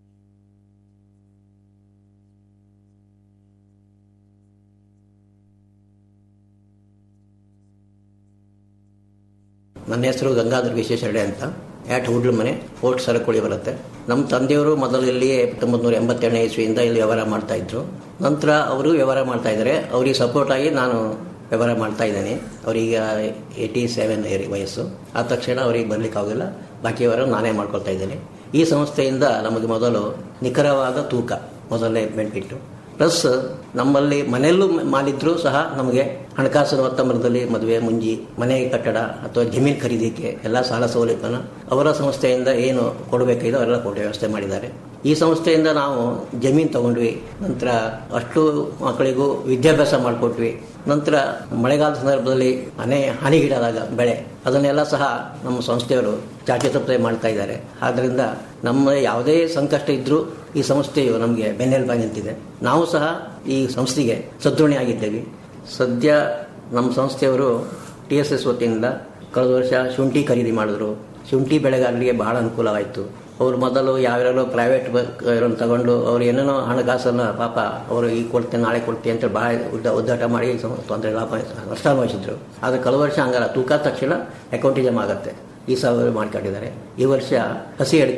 ನನ್ನ ಹೆಸರು ಗಂಗಾಧರ ವಿಶ್ವೇಶ್ವರಡೆ ಅಂತ ಆಟ್ ಹುಡ್ಲ ಮನೆ ಫೋರ್ಟ್ ಸರಕುಳಿ ಬರುತ್ತೆ ನಮ್ಮ ತಂದೆಯವರು ಮೊದಲು ಇಲ್ಲಿ ಹತ್ತೊಂಬತ್ತು ನೂರ ಎಂಬತ್ತೆರಡನೇ ಇಸ್ವಿಯಿಂದ ಇಲ್ಲಿ ವ್ಯವಹಾರ ಮಾಡ್ತಾ ಇದ್ರು ನಂತರ ಅವರು ವ್ಯವಹಾರ ಮಾಡ್ತಾ ಇದ್ದಾರೆ ಅವರಿಗೆ ಸಪೋರ್ಟ್ ಆಗಿ ನಾನು ವ್ಯವಹಾರ ಮಾಡ್ತಾ ಇದ್ದೇನೆ ಅವರೀಗ ಏಯ್ಟಿ ಸೆವೆನ್ ಏರಿ ವಯಸ್ಸು ಆದ ತಕ್ಷಣ ಅವರಿಗೆ ಬರ್ಲಿಕ್ಕೆ ಆಗೋದಿಲ್ಲ ಬಾಕಿ ವ್ಯವಹಾರ ನಾನೇ ಮಾಡ್ಕೊಳ್ತಾ ಇದ್ದೇನೆ ಈ ಸಂಸ್ಥೆಯಿಂದ ನಮಗೆ ಮೊದಲು ನಿಖರವಾದ ತೂಕ ಮೊದಲನೇ ಬೆನಿಫಿಟ್ಟು ಪ್ಲಸ್ ನಮ್ಮಲ್ಲಿ ಮನೆಯಲ್ಲೂ ಮಾಲಿದ್ರು ಸಹ ನಮಗೆ ಹಣಕಾಸಿನ ಒತ್ತಂಬರದಲ್ಲಿ ಮದುವೆ ಮುಂಜಿ ಮನೆ ಕಟ್ಟಡ ಅಥವಾ ಜಮೀನು ಖರೀದಿಗೆ ಎಲ್ಲ ಸಾಲ ಸೌಲಭ್ಯನ ಅವರ ಸಂಸ್ಥೆಯಿಂದ ಏನು ಕೊಡಬೇಕಿದೆ ಅವರೆಲ್ಲ ಕೊಟ್ಟು ವ್ಯವಸ್ಥೆ ಮಾಡಿದ್ದಾರೆ ಈ ಸಂಸ್ಥೆಯಿಂದ ನಾವು ಜಮೀನು ತಗೊಂಡ್ವಿ ನಂತರ ಅಷ್ಟು ಮಕ್ಕಳಿಗೂ ವಿದ್ಯಾಭ್ಯಾಸ ಮಾಡಿಕೊಟ್ವಿ ನಂತರ ಮಳೆಗಾಲದ ಸಂದರ್ಭದಲ್ಲಿ ಮನೆ ಹಾನಿಗೀಡಾದಾಗ ಬೆಳೆ ಅದನ್ನೆಲ್ಲ ಸಹ ನಮ್ಮ ಸಂಸ್ಥೆಯವರು ಚಾಟಿ ತಪ್ಪದೆ ಮಾಡ್ತಾ ಇದ್ದಾರೆ ಆದ್ದರಿಂದ ನಮ್ಮ ಯಾವುದೇ ಸಂಕಷ್ಟ ಇದ್ರೂ ಈ ಸಂಸ್ಥೆಯು ನಮಗೆ ಬೆನ್ನೆಲುಬಾಗಿ ನಿಂತಿದೆ ನಾವು ಸಹ ಈ ಸಂಸ್ಥೆಗೆ ಸದೃಢಿ ಆಗಿದ್ದೇವೆ ಸದ್ಯ ನಮ್ಮ ಸಂಸ್ಥೆಯವರು ಟಿ ಎಸ್ ಎಸ್ ವತಿಯಿಂದ ಕಳೆದ ವರ್ಷ ಶುಂಠಿ ಖರೀದಿ ಮಾಡಿದ್ರು ಶುಂಠಿ ಬೆಳೆಗಾರರಿಗೆ ಬಹಳ ಅನುಕೂಲವಾಯಿತು ಅವರು ಮೊದಲು ಯಾವ್ಯಾರೋ ಪ್ರೈವೇಟ್ ತಗೊಂಡು ಅವ್ರು ಏನೇನೋ ಹಣಕಾಸನ್ನು ಪಾಪ ಅವರು ಈಗ ಕೊಡ್ತೇನೆ ನಾಳೆ ಕೊಡ್ತೀನಿ ಅಂತೇಳಿ ಭಾಳ ಉದ್ದ ಒದ್ದಾಟ ಮಾಡಿ ಸಮ- ತೊಂದರೆ ಲಾಭ ನಷ್ಟ ಅನುಭವಿಸಿದ್ರು ಆದರೆ ಕಳೆದ ವರ್ಷ ಹಂಗಲ್ಲ ತೂಕ ತಕ್ಷಣ ಅಕೌಂಟಿಗೆ ಜಮಾ ಆಗುತ್ತೆ ಈ ಸಾವಿರ ಮಾಡ್ಕೊಂಡಿದ್ದಾರೆ ಈ ವರ್ಷ ಹಸಿ ಅಡಿಕೆ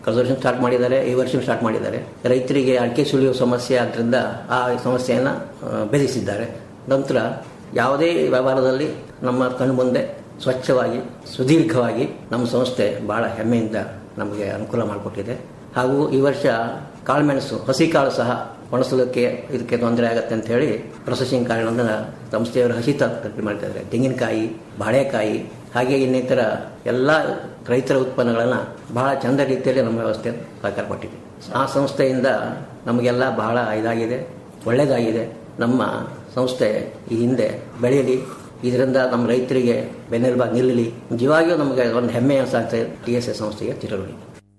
ಕಳೆದ ವರ್ಷ ಸ್ಟಾರ್ಟ್ ಮಾಡಿದ್ದಾರೆ ಈ ವರ್ಷ ಸ್ಟಾರ್ಟ್ ಮಾಡಿದ್ದಾರೆ ರೈತರಿಗೆ ಅಡಿಕೆ ಸುಳಿಯುವ ಸಮಸ್ಯೆ ಆದ್ದರಿಂದ ಆ ಸಮಸ್ಯೆಯನ್ನು ಬೆಳೆಸಿದ್ದಾರೆ ನಂತರ ಯಾವುದೇ ವ್ಯವಹಾರದಲ್ಲಿ ನಮ್ಮ ಕಣ್ಣು ಮುಂದೆ ಸ್ವಚ್ಛವಾಗಿ ಸುದೀರ್ಘವಾಗಿ ನಮ್ಮ ಸಂಸ್ಥೆ ಬಹಳ ಹೆಮ್ಮೆಯಿಂದ ನಮಗೆ ಅನುಕೂಲ ಮಾಡಿಕೊಟ್ಟಿದೆ ಹಾಗೂ ಈ ವರ್ಷ ಕಾಳುಮೆಣಸು ಹಸಿ ಕಾಳು ಸಹ ಒಣಸೋದಕ್ಕೆ ಇದಕ್ಕೆ ತೊಂದರೆ ಆಗುತ್ತೆ ಅಂತ ಹೇಳಿ ಪ್ರೊಸೆಸಿಂಗ್ ಕಾರಣದಿಂದ ಸಂಸ್ಥೆಯವರು ಹಸಿ ತರಕಾರಿ ಮಾಡ್ತಾ ಇದ್ದಾರೆ ತೆಂಗಿನಕಾಯಿ ಬಾಳೆಕಾಯಿ ಹಾಗೆ ಇನ್ನಿತರ ಎಲ್ಲ ರೈತರ ಉತ್ಪನ್ನಗಳನ್ನು ಬಹಳ ಚಂದ ರೀತಿಯಲ್ಲಿ ನಮ್ಮ ವ್ಯವಸ್ಥೆ ಸಹಕಾರ ಕೊಟ್ಟಿದೆ ಆ ಸಂಸ್ಥೆಯಿಂದ ನಮಗೆಲ್ಲ ಬಹಳ ಇದಾಗಿದೆ ಒಳ್ಳೆಯದಾಗಿದೆ ನಮ್ಮ ಸಂಸ್ಥೆ ಈ ಹಿಂದೆ ಬೆಳೆಯಲಿ ಇದರಿಂದ ನಮ್ಮ ರೈತರಿಗೆ ಬೆನ್ನೆಲುಬಾಗಿ ನಿಲ್ಲಲಿ ನಿಜವಾಗಿಯೂ ನಮಗೆ ಒಂದು ಹೆಮ್ಮೆಯ ಸಂಸ್ಥೆ ಟಿ ಎಸ್ ಎಸ್ ಸಂಸ್ಥೆಗೆ ತಿರುಳಿ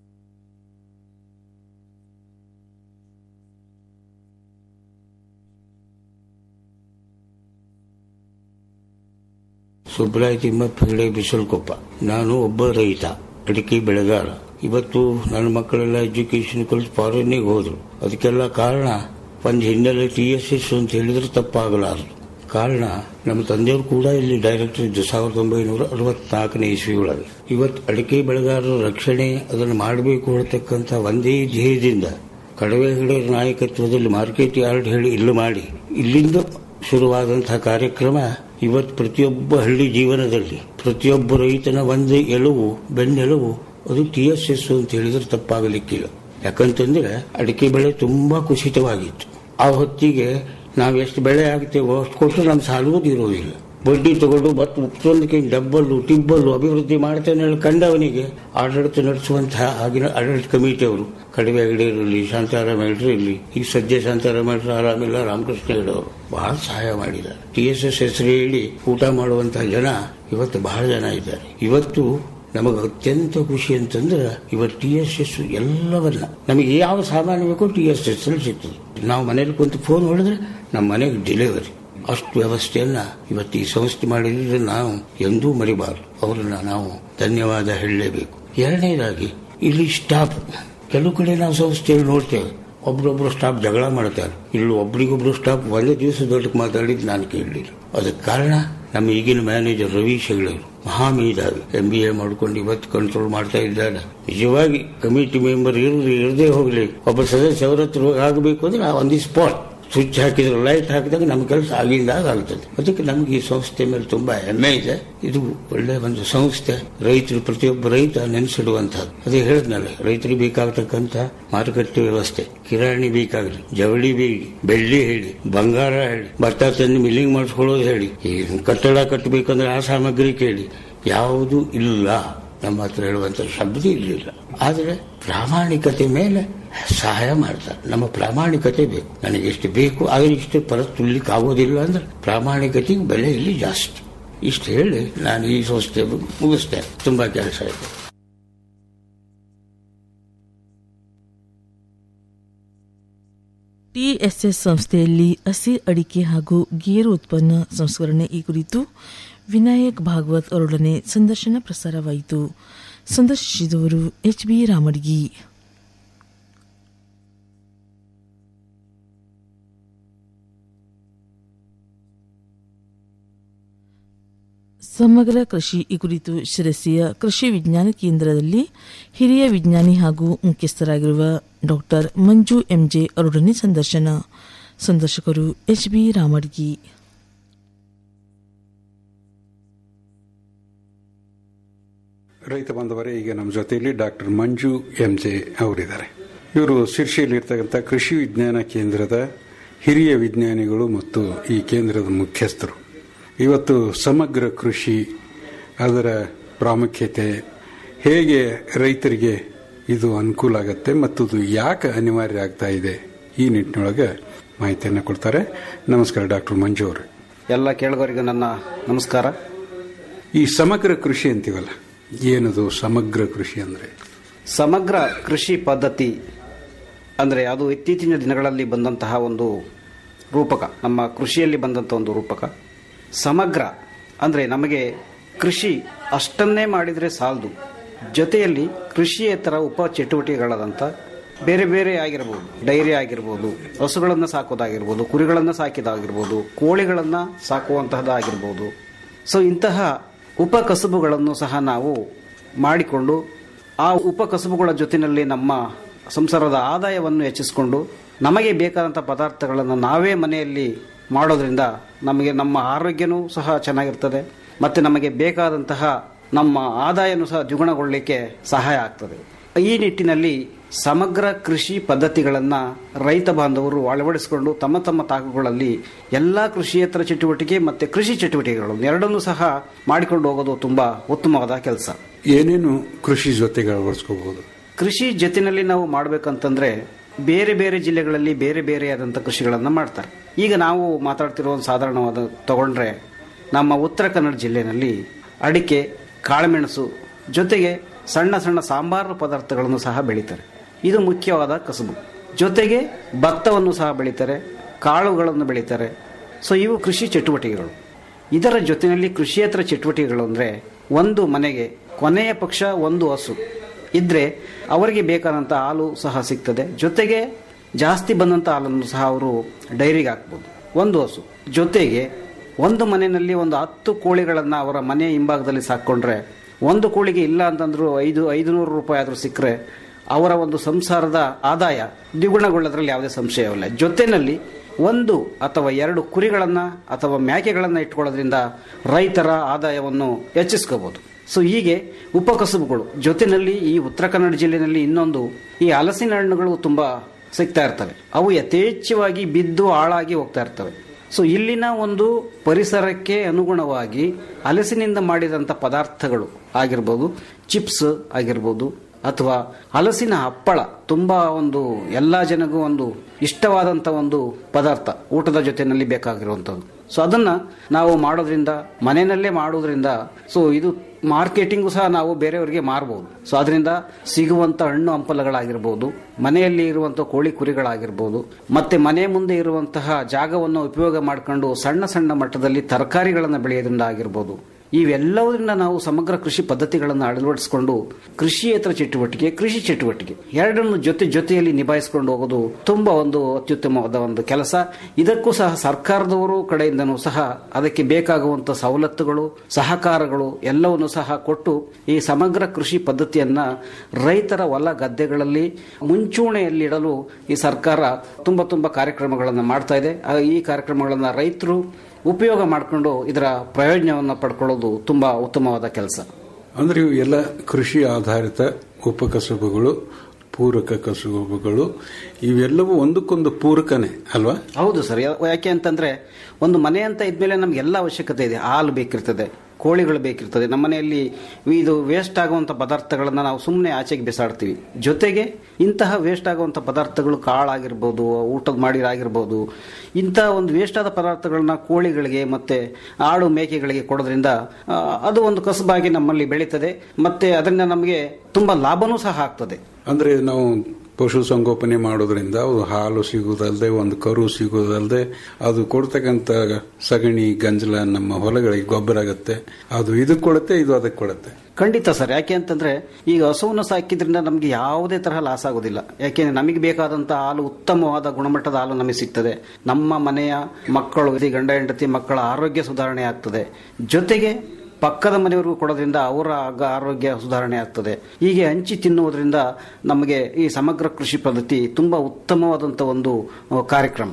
ಸುಬ್ರಾಯ ತಿಮ್ಮಪ್ಪ ಹೆಗಡೆ ಬಿಸಲ್ಕೊಪ್ಪ ನಾನು ಒಬ್ಬ ರೈತ ಅಡಿಕೆ ಬೆಳೆಗಾರ ಇವತ್ತು ನನ್ನ ಮಕ್ಕಳೆಲ್ಲ ಎಜುಕೇಶನ್ ಕಲಿತು ಫಾರಿನ್ನಿಗೆ ಹೋದ್ರು ಅದಕ್ಕೆಲ್ಲ ಕಾರಣ ಒಂದು ಹಿನ್ನೆಲೆ ಟಿ ಎಸ್ ಎಸ್ ಅಂತ ಹೇಳಿದ್ರೆ ತಪ್ಪಾಗಲಾರದು ಕಾರಣ ನಮ್ಮ ತಂದೆಯವರು ಕೂಡ ಇಲ್ಲಿ ಡೈರೆಕ್ಟರ್ ಇದ್ದು ಸಾವಿರದ ಒಂಬೈನೂರ ಅರವತ್ನಾಲ್ಕನೇ ಇಸ್ವಿ ಒಳಗೆ ಇವತ್ತು ಅಡಿಕೆ ಬೆಳೆಗಾರರ ರಕ್ಷಣೆ ಅದನ್ನು ಮಾಡಬೇಕು ಹೇಳ್ತಕ್ಕಂಥ ಒಂದೇ ಧ್ಯೇಯದಿಂದ ಕಡವೆ ಹೆಗಡೆ ನಾಯಕತ್ವದಲ್ಲಿ ಮಾರ್ಕೆಟ್ ಯಾರ್ಡ್ ಹೇಳಿ ಇಲ್ಲಿ ಮಾಡಿ ಇಲ್ಲಿಂದ ಶುರುವಾದಂತಹ ಕಾರ್ಯಕ್ರಮ ಇವತ್ತು ಪ್ರತಿಯೊಬ್ಬ ಹಳ್ಳಿ ಜೀವನದಲ್ಲಿ ಪ್ರತಿಯೊಬ್ಬ ರೈತನ ಒಂದು ಎಲುವು ಬೆನ್ನೆಲುವು ಅದು ಟಿ ಎಸ್ ಎಸ್ ಅಂತ ಹೇಳಿದ್ರೆ ತಪ್ಪಾಗಲಿಕ್ಕಿಲ್ಲ ಯಾಕಂತಂದ್ರೆ ಅಡಿಕೆ ಬೆಳೆ ತುಂಬಾ ಕುಸಿತವಾಗಿತ್ತು ಆ ಹೊತ್ತಿಗೆ ನಾವು ಎಷ್ಟು ಬೆಳೆ ಆಗ್ತೇವೋ ಅಷ್ಟು ಕೊಟ್ಟರೆ ನಮ್ಮ ಸಾಲುವುದು ಇರೋದಿಲ್ಲ ಬಡ್ಡಿ ತಗೊಂಡು ಮತ್ತು ಮತ್ತೊಂದಕ್ಕೆ ಡಬ್ಬಲ್ಲು ಟಿಬ್ಬಲ್ಲು ಅಭಿವೃದ್ಧಿ ಮಾಡ್ತೇನೆ ಹೇಳಿ ಕಂಡವನಿಗೆ ಆಡಳಿತ ನಡೆಸುವಂತಹ ಆಗಿನ ಆಡಳಿತ ಕಮಿಟಿಯವರು ಕಡಿಮೆ ಹೆಗಡೆ ಇರಲಿ ಶಾಂತಾರಾಮ ಹೆಗಡೆ ಇರಲಿ ಈಗ ಸದ್ಯ ಶಾಂತಾರಾಮ ಹೆಗಡೆ ಆರಾಮಿಲ್ಲ ರಾಮಕೃಷ್ಣ ಹೆಗಡೆ ಅವರು ಬಹಳ ಸಹಾಯ ಮಾಡಿದ್ದಾರೆ ಟಿ ಎಸ್ ಎಸ್ ಹೆಸರು ಹೇಳಿ ಊಟ ಮಾಡುವಂತಹ ಜನ ಇವತ್ತು ಬಹಳ ಜನ ಇದ್ದಾರೆ ಇವತ್ತು ನಮಗೆ ಅತ್ಯಂತ ಖುಷಿ ಅಂತಂದ್ರೆ ಇವತ್ತು ಟಿ ಎಸ್ ಎಸ್ ಎಲ್ಲವನ್ನ ನಮಗೆ ಯಾವ ಸಾಮಾನು ಬೇಕೋ ಟಿ ಎಸ್ ಎಸ್ ಅಲ್ಲಿ ಸಿಗ್ತದೆ ನಾವು ಮನೇಲಿ ಕುಂತು ಫೋನ್ ಹೊಡೆದ್ರೆ ನಮ್ಮ ಮನೆಗೆ ಡೆಲಿವರಿ ಅಷ್ಟು ವ್ಯವಸ್ಥೆಯನ್ನ ಇವತ್ತು ಈ ಸಂಸ್ಥೆ ಮಾಡಿದ್ರೆ ನಾವು ಎಂದೂ ಮರಿಬಾರದು ಅವರನ್ನ ನಾವು ಧನ್ಯವಾದ ಹೇಳಲೇಬೇಕು ಎರಡನೇದಾಗಿ ಇಲ್ಲಿ ಸ್ಟಾಫ್ ಕೆಲವು ಕಡೆ ನಾವು ಸಂಸ್ಥೆಯಲ್ಲಿ ನೋಡ್ತೇವೆ ಒಬ್ರೊಬ್ರು ಸ್ಟಾಫ್ ಜಗಳ ಮಾಡ್ತಾರೆ ಇಲ್ಲಿ ಒಬ್ರಿಗೊಬ್ರು ಸ್ಟಾಫ್ ಒಂದೇ ದಿವಸ ದೊಡ್ಡಕ್ಕೆ ಮಾತಾಡಿದ್ದು ನಾನು ಕೇಳಲಿಲ್ಲ ಅದಕ್ಕೆ ಕಾರಣ ನಮ್ಮ ಈಗಿನ ಮ್ಯಾನೇಜರ್ ರವೀಶ್ ಹೆಗ್ಳವರು ಮಹಾಮೇಧಾವಿ ಎಂ ಬಿ ಎ ಮಾಡ್ಕೊಂಡು ಇವತ್ತು ಕಂಟ್ರೋಲ್ ಮಾಡ್ತಾ ಇದ್ದಾರೆ ನಿಜವಾಗಿ ಕಮಿಟಿ ಮೆಂಬರ್ ಇರಲಿ ಇರದೇ ಹೋಗ್ಲಿ ಒಬ್ಬ ಸದಸ್ಯ ಅವರ ಹತ್ರ ಆಗಬೇಕು ಅಂದ್ರೆ ಆನ್ ದಿ ಸ್ಪಾಟ್ ಸ್ವಿಚ್ ಹಾಕಿದ್ರೆ ಲೈಟ್ ಹಾಕಿದಾಗ ನಮ್ಮ ಕೆಲಸ ಆಗಿಂದಾಗ ಆಗ್ತದೆ ಅದಕ್ಕೆ ನಮಗೆ ಈ ಸಂಸ್ಥೆ ಮೇಲೆ ತುಂಬಾ ಹೆಮ್ಮೆ ಇದೆ ಇದು ಒಳ್ಳೆ ಒಂದು ಸಂಸ್ಥೆ ರೈತರು ಪ್ರತಿಯೊಬ್ಬ ರೈತ ನೆನೆಸಿಡುವಂತಹದ್ದು ಅದೇ ಹೇಳಿದ್ನಲ್ಲ ರೈತರಿಗೆ ಬೇಕಾಗತಕ್ಕಂತ ಮಾರುಕಟ್ಟೆ ವ್ಯವಸ್ಥೆ ಕಿರಾಣಿ ಬೇಕಾಗಲಿ ಜವಳಿ ಬೇಡಿ ಬೆಳ್ಳಿ ಹೇಳಿ ಬಂಗಾರ ಹೇಳಿ ಭತ್ತ ತಂದು ಮಿಲ್ಲಿಂಗ್ ಮಾಡಿಸ್ಕೊಳ್ಳೋದು ಹೇಳಿ ಈ ಕಟ್ಟಡ ಕಟ್ಟಬೇಕಂದ್ರೆ ಆ ಸಾಮಗ್ರಿ ಕೇಳಿ ಯಾವುದೂ ಇಲ್ಲ ನಮ್ಮ ಹತ್ರ ಹೇಳುವಂತ ಶಬ್ದ ಇರಲಿಲ್ಲ ಆದರೆ ಪ್ರಾಮಾಣಿಕತೆ ಮೇಲೆ ಸಹಾಯ ಮಾಡ್ತಾರೆ ನಮ್ಮ ಪ್ರಾಮಾಣಿಕತೆ ಬೇಕು ನನಗೆ ಎಷ್ಟು ಬೇಕು ಆದರೆ ಇಷ್ಟು ಪರ ತುಳ್ಲಿಕ್ಕೆ ಆಗೋದಿಲ್ಲ ಅಂದ್ರೆ ಪ್ರಾಮಾಣಿಕತೆಗೆ ಬೆಲೆ ಇಲ್ಲಿ ಜಾಸ್ತಿ ಇಷ್ಟು ಹೇಳಿ ನಾನು ಈ ಸಂಸ್ಥೆ ಮುಗಿಸ್ತೇನೆ ತುಂಬಾ ಕೆಲಸ ಇದೆ ಟಿಎಸ್ಎಸ್ ಸಂಸ್ಥೆಯಲ್ಲಿ ಹಸಿ ಅಡಿಕೆ ಹಾಗೂ ಗೇರು ಉತ್ಪನ್ನ ಸಂಸ್ಕರಣೆ ಈ ಕುರಿತು ವಿನಾಯಕ್ ಭಾಗವತ್ ಅವರೊಡನೆ ಸಂದರ್ಶನ ಪ್ರಸಾರವಾಯಿತು ಸಂದರ್ಶಿಸಿದವರು ಎಚ್ ಬಿ ರಾಮಡ್ಗಿ ಸಮಗ್ರ ಕೃಷಿ ಈ ಕುರಿತು ಶಿರಸಿಯ ಕೃಷಿ ವಿಜ್ಞಾನ ಕೇಂದ್ರದಲ್ಲಿ ಹಿರಿಯ ವಿಜ್ಞಾನಿ ಹಾಗೂ ಮುಖ್ಯಸ್ಥರಾಗಿರುವ ಡಾಕ್ಟರ್ ಮಂಜು ಎಂಜೆ ಅವರೊಡನೆ ಸಂದರ್ಶನ ಸಂದರ್ಶಕರು ಎಚ್ ಬಿ ರಾಮಡ್ಗಿ ರೈತ ಬಾಂಧವರೇ ಈಗ ನಮ್ಮ ಜೊತೆಯಲ್ಲಿ ಡಾಕ್ಟರ್ ಮಂಜು ಎಂ ಜೆ ಅವರಿದ್ದಾರೆ ಇವರು ಶಿರ್ಷಿಯಲ್ಲಿರ್ತಕ್ಕಂಥ ಕೃಷಿ ವಿಜ್ಞಾನ ಕೇಂದ್ರದ ಹಿರಿಯ ವಿಜ್ಞಾನಿಗಳು ಮತ್ತು ಈ ಕೇಂದ್ರದ ಮುಖ್ಯಸ್ಥರು ಇವತ್ತು ಸಮಗ್ರ ಕೃಷಿ ಅದರ ಪ್ರಾಮುಖ್ಯತೆ ಹೇಗೆ ರೈತರಿಗೆ ಇದು ಅನುಕೂಲ ಆಗುತ್ತೆ ಮತ್ತು ಇದು ಯಾಕೆ ಅನಿವಾರ್ಯ ಆಗ್ತಾ ಇದೆ ಈ ನಿಟ್ಟಿನೊಳಗೆ ಮಾಹಿತಿಯನ್ನು ಕೊಡ್ತಾರೆ ನಮಸ್ಕಾರ ಡಾಕ್ಟರ್ ಮಂಜು ಅವರು ಎಲ್ಲ ಕೇಳುಗರಿಗೆ ನನ್ನ ನಮಸ್ಕಾರ ಈ ಸಮಗ್ರ ಕೃಷಿ ಅಂತೀವಲ್ಲ ಏನದು ಸಮಗ್ರ ಕೃಷಿ ಅಂದ್ರೆ ಸಮಗ್ರ ಕೃಷಿ ಪದ್ಧತಿ ಅಂದರೆ ಅದು ಇತ್ತೀಚಿನ ದಿನಗಳಲ್ಲಿ ಬಂದಂತಹ ಒಂದು ರೂಪಕ ನಮ್ಮ ಕೃಷಿಯಲ್ಲಿ ಬಂದಂಥ ಒಂದು ರೂಪಕ ಸಮಗ್ರ ಅಂದರೆ ನಮಗೆ ಕೃಷಿ ಅಷ್ಟನ್ನೇ ಮಾಡಿದರೆ ಸಾಲದು ಜೊತೆಯಲ್ಲಿ ಕೃಷಿಯೇತರ ಉಪ ಚಟುವಟಿಕೆಗಳಾದಂಥ ಬೇರೆ ಬೇರೆ ಆಗಿರ್ಬೋದು ಡೈರಿ ಆಗಿರ್ಬೋದು ಹಸುಗಳನ್ನು ಸಾಕೋದಾಗಿರ್ಬೋದು ಕುರಿಗಳನ್ನು ಸಾಕಿದಾಗಿರ್ಬೋದು ಕೋಳಿಗಳನ್ನು ಸಾಕುವಂತಹದ್ದಾಗಿರ್ಬೋದು ಸೊ ಇಂತಹ ಉಪ ಕಸುಬುಗಳನ್ನು ಸಹ ನಾವು ಮಾಡಿಕೊಂಡು ಆ ಉಪಕಸಬುಗಳ ಜೊತೆಯಲ್ಲಿ ನಮ್ಮ ಸಂಸಾರದ ಆದಾಯವನ್ನು ಹೆಚ್ಚಿಸಿಕೊಂಡು ನಮಗೆ ಬೇಕಾದಂಥ ಪದಾರ್ಥಗಳನ್ನು ನಾವೇ ಮನೆಯಲ್ಲಿ ಮಾಡೋದ್ರಿಂದ ನಮಗೆ ನಮ್ಮ ಆರೋಗ್ಯನೂ ಸಹ ಚೆನ್ನಾಗಿರ್ತದೆ ಮತ್ತು ನಮಗೆ ಬೇಕಾದಂತಹ ನಮ್ಮ ಆದಾಯನೂ ಸಹ ದ್ವಿಗುಣಗೊಳ್ಳಲಿಕ್ಕೆ ಸಹಾಯ ಆಗ್ತದೆ ಈ ನಿಟ್ಟಿನಲ್ಲಿ ಸಮಗ್ರ ಕೃಷಿ ಪದ್ಧತಿಗಳನ್ನು ರೈತ ಬಾಂಧವರು ಅಳವಡಿಸಿಕೊಂಡು ತಮ್ಮ ತಮ್ಮ ತಾಕುಗಳಲ್ಲಿ ಎಲ್ಲ ಕೃಷಿಯೇತರ ಚಟುವಟಿಕೆ ಮತ್ತು ಕೃಷಿ ಚಟುವಟಿಕೆಗಳು ಎರಡನ್ನೂ ಸಹ ಮಾಡಿಕೊಂಡು ಹೋಗೋದು ತುಂಬ ಉತ್ತಮವಾದ ಕೆಲಸ ಏನೇನು ಕೃಷಿ ಜೊತೆಗೆ ಅಳವಡಿಸ್ಕೋಬಹುದು ಕೃಷಿ ಜೊತೆಯಲ್ಲಿ ನಾವು ಮಾಡಬೇಕಂತಂದ್ರೆ ಬೇರೆ ಬೇರೆ ಜಿಲ್ಲೆಗಳಲ್ಲಿ ಬೇರೆ ಬೇರೆಯಾದಂಥ ಕೃಷಿಗಳನ್ನು ಮಾಡ್ತಾರೆ ಈಗ ನಾವು ಮಾತಾಡ್ತಿರೋ ಒಂದು ಸಾಧಾರಣವಾದ ತಗೊಂಡ್ರೆ ನಮ್ಮ ಉತ್ತರ ಕನ್ನಡ ಜಿಲ್ಲೆಯಲ್ಲಿ ಅಡಿಕೆ ಕಾಳುಮೆಣಸು ಜೊತೆಗೆ ಸಣ್ಣ ಸಣ್ಣ ಸಾಂಬಾರು ಪದಾರ್ಥಗಳನ್ನು ಸಹ ಬೆಳೀತಾರೆ ಇದು ಮುಖ್ಯವಾದ ಕಸುಬು ಜೊತೆಗೆ ಭತ್ತವನ್ನು ಸಹ ಬೆಳೀತಾರೆ ಕಾಳುಗಳನ್ನು ಬೆಳೀತಾರೆ ಸೊ ಇವು ಕೃಷಿ ಚಟುವಟಿಕೆಗಳು ಇದರ ಜೊತೆಯಲ್ಲಿ ಕೃಷಿಯೇತರ ಚಟುವಟಿಕೆಗಳು ಅಂದರೆ ಒಂದು ಮನೆಗೆ ಕೊನೆಯ ಪಕ್ಷ ಒಂದು ಹಸು ಇದ್ರೆ ಅವರಿಗೆ ಬೇಕಾದಂಥ ಹಾಲು ಸಹ ಸಿಗ್ತದೆ ಜೊತೆಗೆ ಜಾಸ್ತಿ ಬಂದಂಥ ಹಾಲನ್ನು ಸಹ ಅವರು ಡೈರಿಗೆ ಹಾಕ್ಬೋದು ಒಂದು ಹಸು ಜೊತೆಗೆ ಒಂದು ಮನೆಯಲ್ಲಿ ಒಂದು ಹತ್ತು ಕೋಳಿಗಳನ್ನು ಅವರ ಮನೆ ಹಿಂಭಾಗದಲ್ಲಿ ಸಾಕೊಂಡ್ರೆ ಒಂದು ಕೋಳಿಗೆ ಇಲ್ಲ ಅಂತಂದ್ರೂ ಐದು ಐದುನೂರು ರೂಪಾಯಿ ಆದರೂ ಸಿಕ್ಕರೆ ಅವರ ಒಂದು ಸಂಸಾರದ ಆದಾಯ ದ್ವಿಗುಣಗೊಳ್ಳೋದ್ರಲ್ಲಿ ಯಾವುದೇ ಸಂಶಯವಿಲ್ಲ ಜೊತೆಯಲ್ಲಿ ಒಂದು ಅಥವಾ ಎರಡು ಕುರಿಗಳನ್ನು ಅಥವಾ ಮೇಕೆಗಳನ್ನು ಇಟ್ಕೊಳ್ಳೋದ್ರಿಂದ ರೈತರ ಆದಾಯವನ್ನು ಹೆಚ್ಚಿಸ್ಕೋಬಹುದು ಸೊ ಹೀಗೆ ಉಪಕಸಬುಗಳು ಜೊತೆಯಲ್ಲಿ ಈ ಉತ್ತರ ಕನ್ನಡ ಜಿಲ್ಲೆಯಲ್ಲಿ ಇನ್ನೊಂದು ಈ ಹಲಸಿನ ಹಣ್ಣುಗಳು ತುಂಬಾ ಸಿಗ್ತಾ ಇರ್ತವೆ ಅವು ಯಥೇಚ್ಛವಾಗಿ ಬಿದ್ದು ಹಾಳಾಗಿ ಹೋಗ್ತಾ ಇರ್ತವೆ ಸೊ ಇಲ್ಲಿನ ಒಂದು ಪರಿಸರಕ್ಕೆ ಅನುಗುಣವಾಗಿ ಹಲಸಿನಿಂದ ಮಾಡಿದಂಥ ಪದಾರ್ಥಗಳು ಆಗಿರ್ಬೋದು ಚಿಪ್ಸ್ ಆಗಿರ್ಬೋದು ಅಥವಾ ಹಲಸಿನ ಹಪ್ಪಳ ತುಂಬಾ ಒಂದು ಎಲ್ಲಾ ಜನಗೂ ಒಂದು ಇಷ್ಟವಾದಂತ ಒಂದು ಪದಾರ್ಥ ಊಟದ ಜೊತೆನಲ್ಲಿ ಬೇಕಾಗಿರುವಂಥದ್ದು ಸೊ ಅದನ್ನ ನಾವು ಮಾಡೋದ್ರಿಂದ ಮನೆಯಲ್ಲೇ ಮಾಡೋದ್ರಿಂದ ಸೊ ಇದು ಮಾರ್ಕೆಟಿಂಗು ಸಹ ನಾವು ಬೇರೆಯವರಿಗೆ ಮಾರಬಹುದು ಸೊ ಅದರಿಂದ ಸಿಗುವಂತ ಹಣ್ಣು ಹಂಪಲುಗಳಾಗಿರ್ಬೋದು ಮನೆಯಲ್ಲಿ ಇರುವಂತಹ ಕೋಳಿ ಕುರಿಗಳಾಗಿರ್ಬೋದು ಮತ್ತೆ ಮನೆ ಮುಂದೆ ಇರುವಂತಹ ಜಾಗವನ್ನು ಉಪಯೋಗ ಮಾಡಿಕೊಂಡು ಸಣ್ಣ ಸಣ್ಣ ಮಟ್ಟದಲ್ಲಿ ತರಕಾರಿಗಳನ್ನು ಬೆಳೆಯೋದ್ರಿಂದ ಆಗಿರ್ಬೋದು ಇವೆಲ್ಲದರಿಂದ ನಾವು ಸಮಗ್ರ ಕೃಷಿ ಪದ್ಧತಿಗಳನ್ನು ಅಳವಡಿಸಿಕೊಂಡು ಕೃಷಿಯೇತರ ಚಟುವಟಿಕೆ ಕೃಷಿ ಚಟುವಟಿಕೆ ಎರಡನ್ನು ಜೊತೆ ಜೊತೆಯಲ್ಲಿ ನಿಭಾಯಿಸಿಕೊಂಡು ಹೋಗೋದು ತುಂಬಾ ಒಂದು ಅತ್ಯುತ್ತಮವಾದ ಒಂದು ಕೆಲಸ ಇದಕ್ಕೂ ಸಹ ಸರ್ಕಾರದವರು ಕಡೆಯಿಂದನೂ ಸಹ ಅದಕ್ಕೆ ಬೇಕಾಗುವಂತ ಸವಲತ್ತುಗಳು ಸಹಕಾರಗಳು ಎಲ್ಲವನ್ನು ಸಹ ಕೊಟ್ಟು ಈ ಸಮಗ್ರ ಕೃಷಿ ಪದ್ಧತಿಯನ್ನ ರೈತರ ಹೊಲ ಗದ್ದೆಗಳಲ್ಲಿ ಮುಂಚೂಣಿಯಲ್ಲಿಡಲು ಈ ಸರ್ಕಾರ ತುಂಬಾ ತುಂಬಾ ಕಾರ್ಯಕ್ರಮಗಳನ್ನು ಮಾಡ್ತಾ ಇದೆ ಆ ಈ ಕಾರ್ಯಕ್ರಮಗಳನ್ನು ರೈತರು ಉಪಯೋಗ ಮಾಡಿಕೊಂಡು ಇದರ ಪ್ರಯೋಜನವನ್ನು ಪಡ್ಕೊಳ್ಳೋದು ತುಂಬಾ ಉತ್ತಮವಾದ ಕೆಲಸ ಅಂದ್ರೆ ಇವು ಎಲ್ಲ ಕೃಷಿ ಆಧಾರಿತ ಉಪಕಸಬುಗಳು ಪೂರಕ ಕಸುಬುಗಳು ಇವೆಲ್ಲವೂ ಒಂದಕ್ಕೊಂದು ಪೂರಕನೇ ಅಲ್ವಾ ಹೌದು ಸರ್ ಯಾ- ಯಾಕೆ ಅಂತಂದ್ರೆ ಒಂದು ಮನೆ ಅಂತ ಇದ್ಮೇಲೆ ನಮ್ಗೆ ಎಲ್ಲ ಅವಶ್ಯಕತೆ ಇದೆ ಹಾಲು ಬೇಕಿರ್ತದೆ ಕೋಳಿಗಳು ಬೇಕಿರ್ತದೆ ನಮ್ಮ ಮನೆಯಲ್ಲಿ ಇದು ವೇಸ್ಟ್ ಆಗುವಂಥ ಪದಾರ್ಥಗಳನ್ನ ನಾವು ಸುಮ್ಮನೆ ಆಚೆಗೆ ಬಿಸಾಡ್ತೀವಿ ಜೊತೆಗೆ ಇಂತಹ ವೇಸ್ಟ್ ಆಗುವಂಥ ಪದಾರ್ಥಗಳು ಕಾಳಾಗಿರ್ಬೋದು ಊಟದ ಮಾಡಿರಾಗಿರ್ಬೋದು ಇಂತಹ ಒಂದು ವೇಸ್ಟ್ ಆದ ಪದಾರ್ಥಗಳನ್ನ ಕೋಳಿಗಳಿಗೆ ಮತ್ತೆ ಆಡು ಮೇಕೆಗಳಿಗೆ ಕೊಡೋದ್ರಿಂದ ಆ, ಅದು ಒಂದು ಕಸಬಾಗಿ ನಮ್ಮಲ್ಲಿ ಬೆಳೀತದೆ ಮತ್ತೆ ಅದರಿಂದ ನಮಗೆ ತುಂಬಾ ಲಾಭನೂ ಸಹ ಆಗ್ತದೆ ಅಂದ್ರೆ ನಾವು ಪಶು ಸಂಗೋಪನೆ ಮಾಡೋದ್ರಿಂದ ಅದು ಹಾಲು ಸಿಗುವುದಲ್ಲದೆ ಒಂದು ಕರು ಸಿಗುವುದಲ್ಲದೆ ಅದು ಕೊಡ್ತಕ್ಕಂಥ ಸಗಣಿ ಗಂಜಲ ನಮ್ಮ ಹೊಲಗಳಿಗೆ ಗೊಬ್ಬರ ಆಗುತ್ತೆ ಅದು ಇದಕ್ಕೆ ಕೊಡುತ್ತೆ ಇದು ಅದಕ್ಕೆ ಕೊಡುತ್ತೆ ಖಂಡಿತ ಸರ್ ಯಾಕೆ ಅಂತಂದ್ರೆ ಈಗ ಹಸುವನ್ನು ಸಾಕಿದ್ರಿಂದ ನಮಗೆ ಯಾವುದೇ ತರಹ ಲಾಸ್ ಆಗೋದಿಲ್ಲ ಯಾಕೆಂದ್ರೆ ನಮಗೆ ಬೇಕಾದಂತ ಹಾಲು ಉತ್ತಮವಾದ ಗುಣಮಟ್ಟದ ಹಾಲು ನಮಗೆ ಸಿಗ್ತದೆ ನಮ್ಮ ಮನೆಯ ಮಕ್ಕಳು ಈ ಗಂಡ ಹೆಂಡತಿ ಮಕ್ಕಳ ಆರೋಗ್ಯ ಸುಧಾರಣೆ ಆಗ್ತದೆ ಜೊತೆಗೆ ಪಕ್ಕದ ಮನೆಯವರಿಗೂ ಕೊಡೋದ್ರಿಂದ ಅವರ ಆಗ- ಆರೋಗ್ಯ ಸುಧಾರಣೆ ಆಗ್ತದೆ ಹೀಗೆ ಹಂಚಿ ತಿನ್ನುವುದರಿಂದ ನಮಗೆ ಈ ಸಮಗ್ರ ಕೃಷಿ ಪದ್ಧತಿ ತುಂಬಾ ಉತ್ತಮವಾದಂತ ಒಂದು ಅಹ್, ಕಾರ್ಯಕ್ರಮ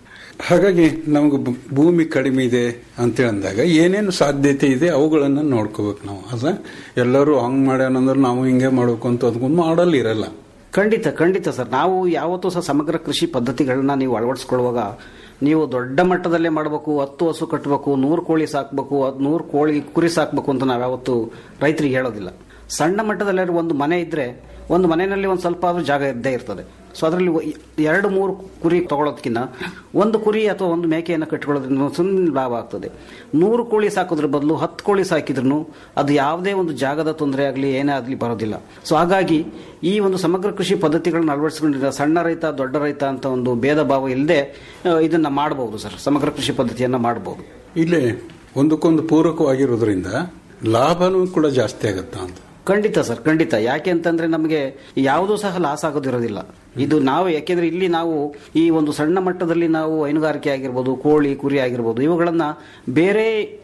ಹಾಗಾಗಿ ನಮಗೆ ಭೂ- ಭೂಮಿ ಕಡಿಮೆ ಇದೆ ಅಂತೇಳಿ ಅಂದಾಗ ಏನೇನು ಸಾಧ್ಯತೆ ಇದೆ ಅವುಗಳನ್ನ ನೋಡ್ಕೋಬೇಕು ನಾವು ಅದ ಎಲ್ಲರೂ ಹಂಗ್ ಮಾಡ್ಯಾನಂದ್ರೆ ನಾವು ಹಿಂಗೆ ಮಾಡ್ಬೇಕು ಅಂತ ಅದಕ್ಕೊಂದು ಮಾಡಲ್ ಇರಲ್ಲ ಖಂಡಿತ ಖಂಡಿತ ಸರ್ ನಾವು ಯಾವತ್ತೂ ಸಹ ಸಮಗ್ರ ಕೃಷಿ ಪದ್ಧತಿಗಳನ್ನ ನೀವು ಅಳವಡಿಸ್ಕೊಳ್ಳುವಾಗ ನೀವು ದೊಡ್ಡ ಮಟ್ಟದಲ್ಲೇ ಮಾಡಬೇಕು ಹತ್ತು ಹಸು ಕಟ್ಟಬೇಕು ನೂರು ಕೋಳಿ ಸಾಕಬೇಕು ನೂರು ಕೋಳಿ ಕುರಿ ಸಾಕಬೇಕು ಅಂತ ನಾವು ಯಾವತ್ತು ರೈತರಿಗೆ ಹೇಳೋದಿಲ್ಲ ಸಣ್ಣ ಮಟ್ಟದಲ್ಲಿ ಒಂದು ಮನೆ ಇದ್ರೆ ಒಂದು ಮನೆಯಲ್ಲಿ ಒಂದು ಸ್ವಲ್ಪ ಆದ್ರೂ ಜಾಗ ಇದ್ದೇ ಇರ್ತದೆ ಸೊ ಅದರಲ್ಲಿ ಎರಡು ಮೂರು ಕುರಿ ತಗೊಳ್ಳೋದಕ್ಕಿಂತ ಒಂದು ಕುರಿ ಅಥವಾ ಒಂದು ಮೇಕೆಯನ್ನು ಕಟ್ಕೊಳ್ಳೋದ್ರಿಂದ ಸುಮ್ಮನೆ ಲಾಭ ಆಗ್ತದೆ ನೂರು ಕೋಳಿ ಸಾಕೋದ್ರ ಬದಲು ಹತ್ತು ಕೋಳಿ ಸಾಕಿದ್ರು ಅದು ಯಾವುದೇ ಒಂದು ಜಾಗದ ತೊಂದರೆ ಆಗಲಿ ಏನೇ ಆಗಲಿ ಬರೋದಿಲ್ಲ ಸೊ ಹಾಗಾಗಿ ಈ ಒಂದು ಸಮಗ್ರ ಕೃಷಿ ಪದ್ಧತಿಗಳನ್ನು ಅಳವಡಿಸಿಕೊಂಡಿರೋ ಸಣ್ಣ ರೈತ ದೊಡ್ಡ ರೈತ ಅಂತ ಒಂದು ಭೇದ ಭಾವ ಇಲ್ಲದೆ ಇದನ್ನ ಮಾಡಬಹುದು ಸರ್ ಸಮಗ್ರ ಕೃಷಿ ಪದ್ಧತಿಯನ್ನ ಮಾಡಬಹುದು ಇಲ್ಲಿ ಒಂದಕ್ಕೊಂದು ಪೂರಕವಾಗಿರೋದ್ರಿಂದ ಲಾಭನೂ ಕೂಡ ಜಾಸ್ತಿ ಆಗುತ್ತಾ ಅಂತ ಖಂಡಿತ ಸರ್ ಖಂಡಿತ ಯಾಕೆ ಅಂತಂದ್ರೆ ನಮಗೆ ಯಾವುದೂ ಸಹ ಲಾಸ್ ಆಗೋದಿರೋದಿಲ್ಲ ಇದು ನಾವು ಯಾಕೆಂದ್ರೆ ಇಲ್ಲಿ ನಾವು ಈ ಒಂದು ಸಣ್ಣ ಮಟ್ಟದಲ್ಲಿ ನಾವು ಹೈನುಗಾರಿಕೆ ಆಗಿರ್ಬೋದು ಕೋಳಿ ಕುರಿ ಆಗಿರ್ಬೋದು ಇವುಗಳನ್ನ ಬೇರೆ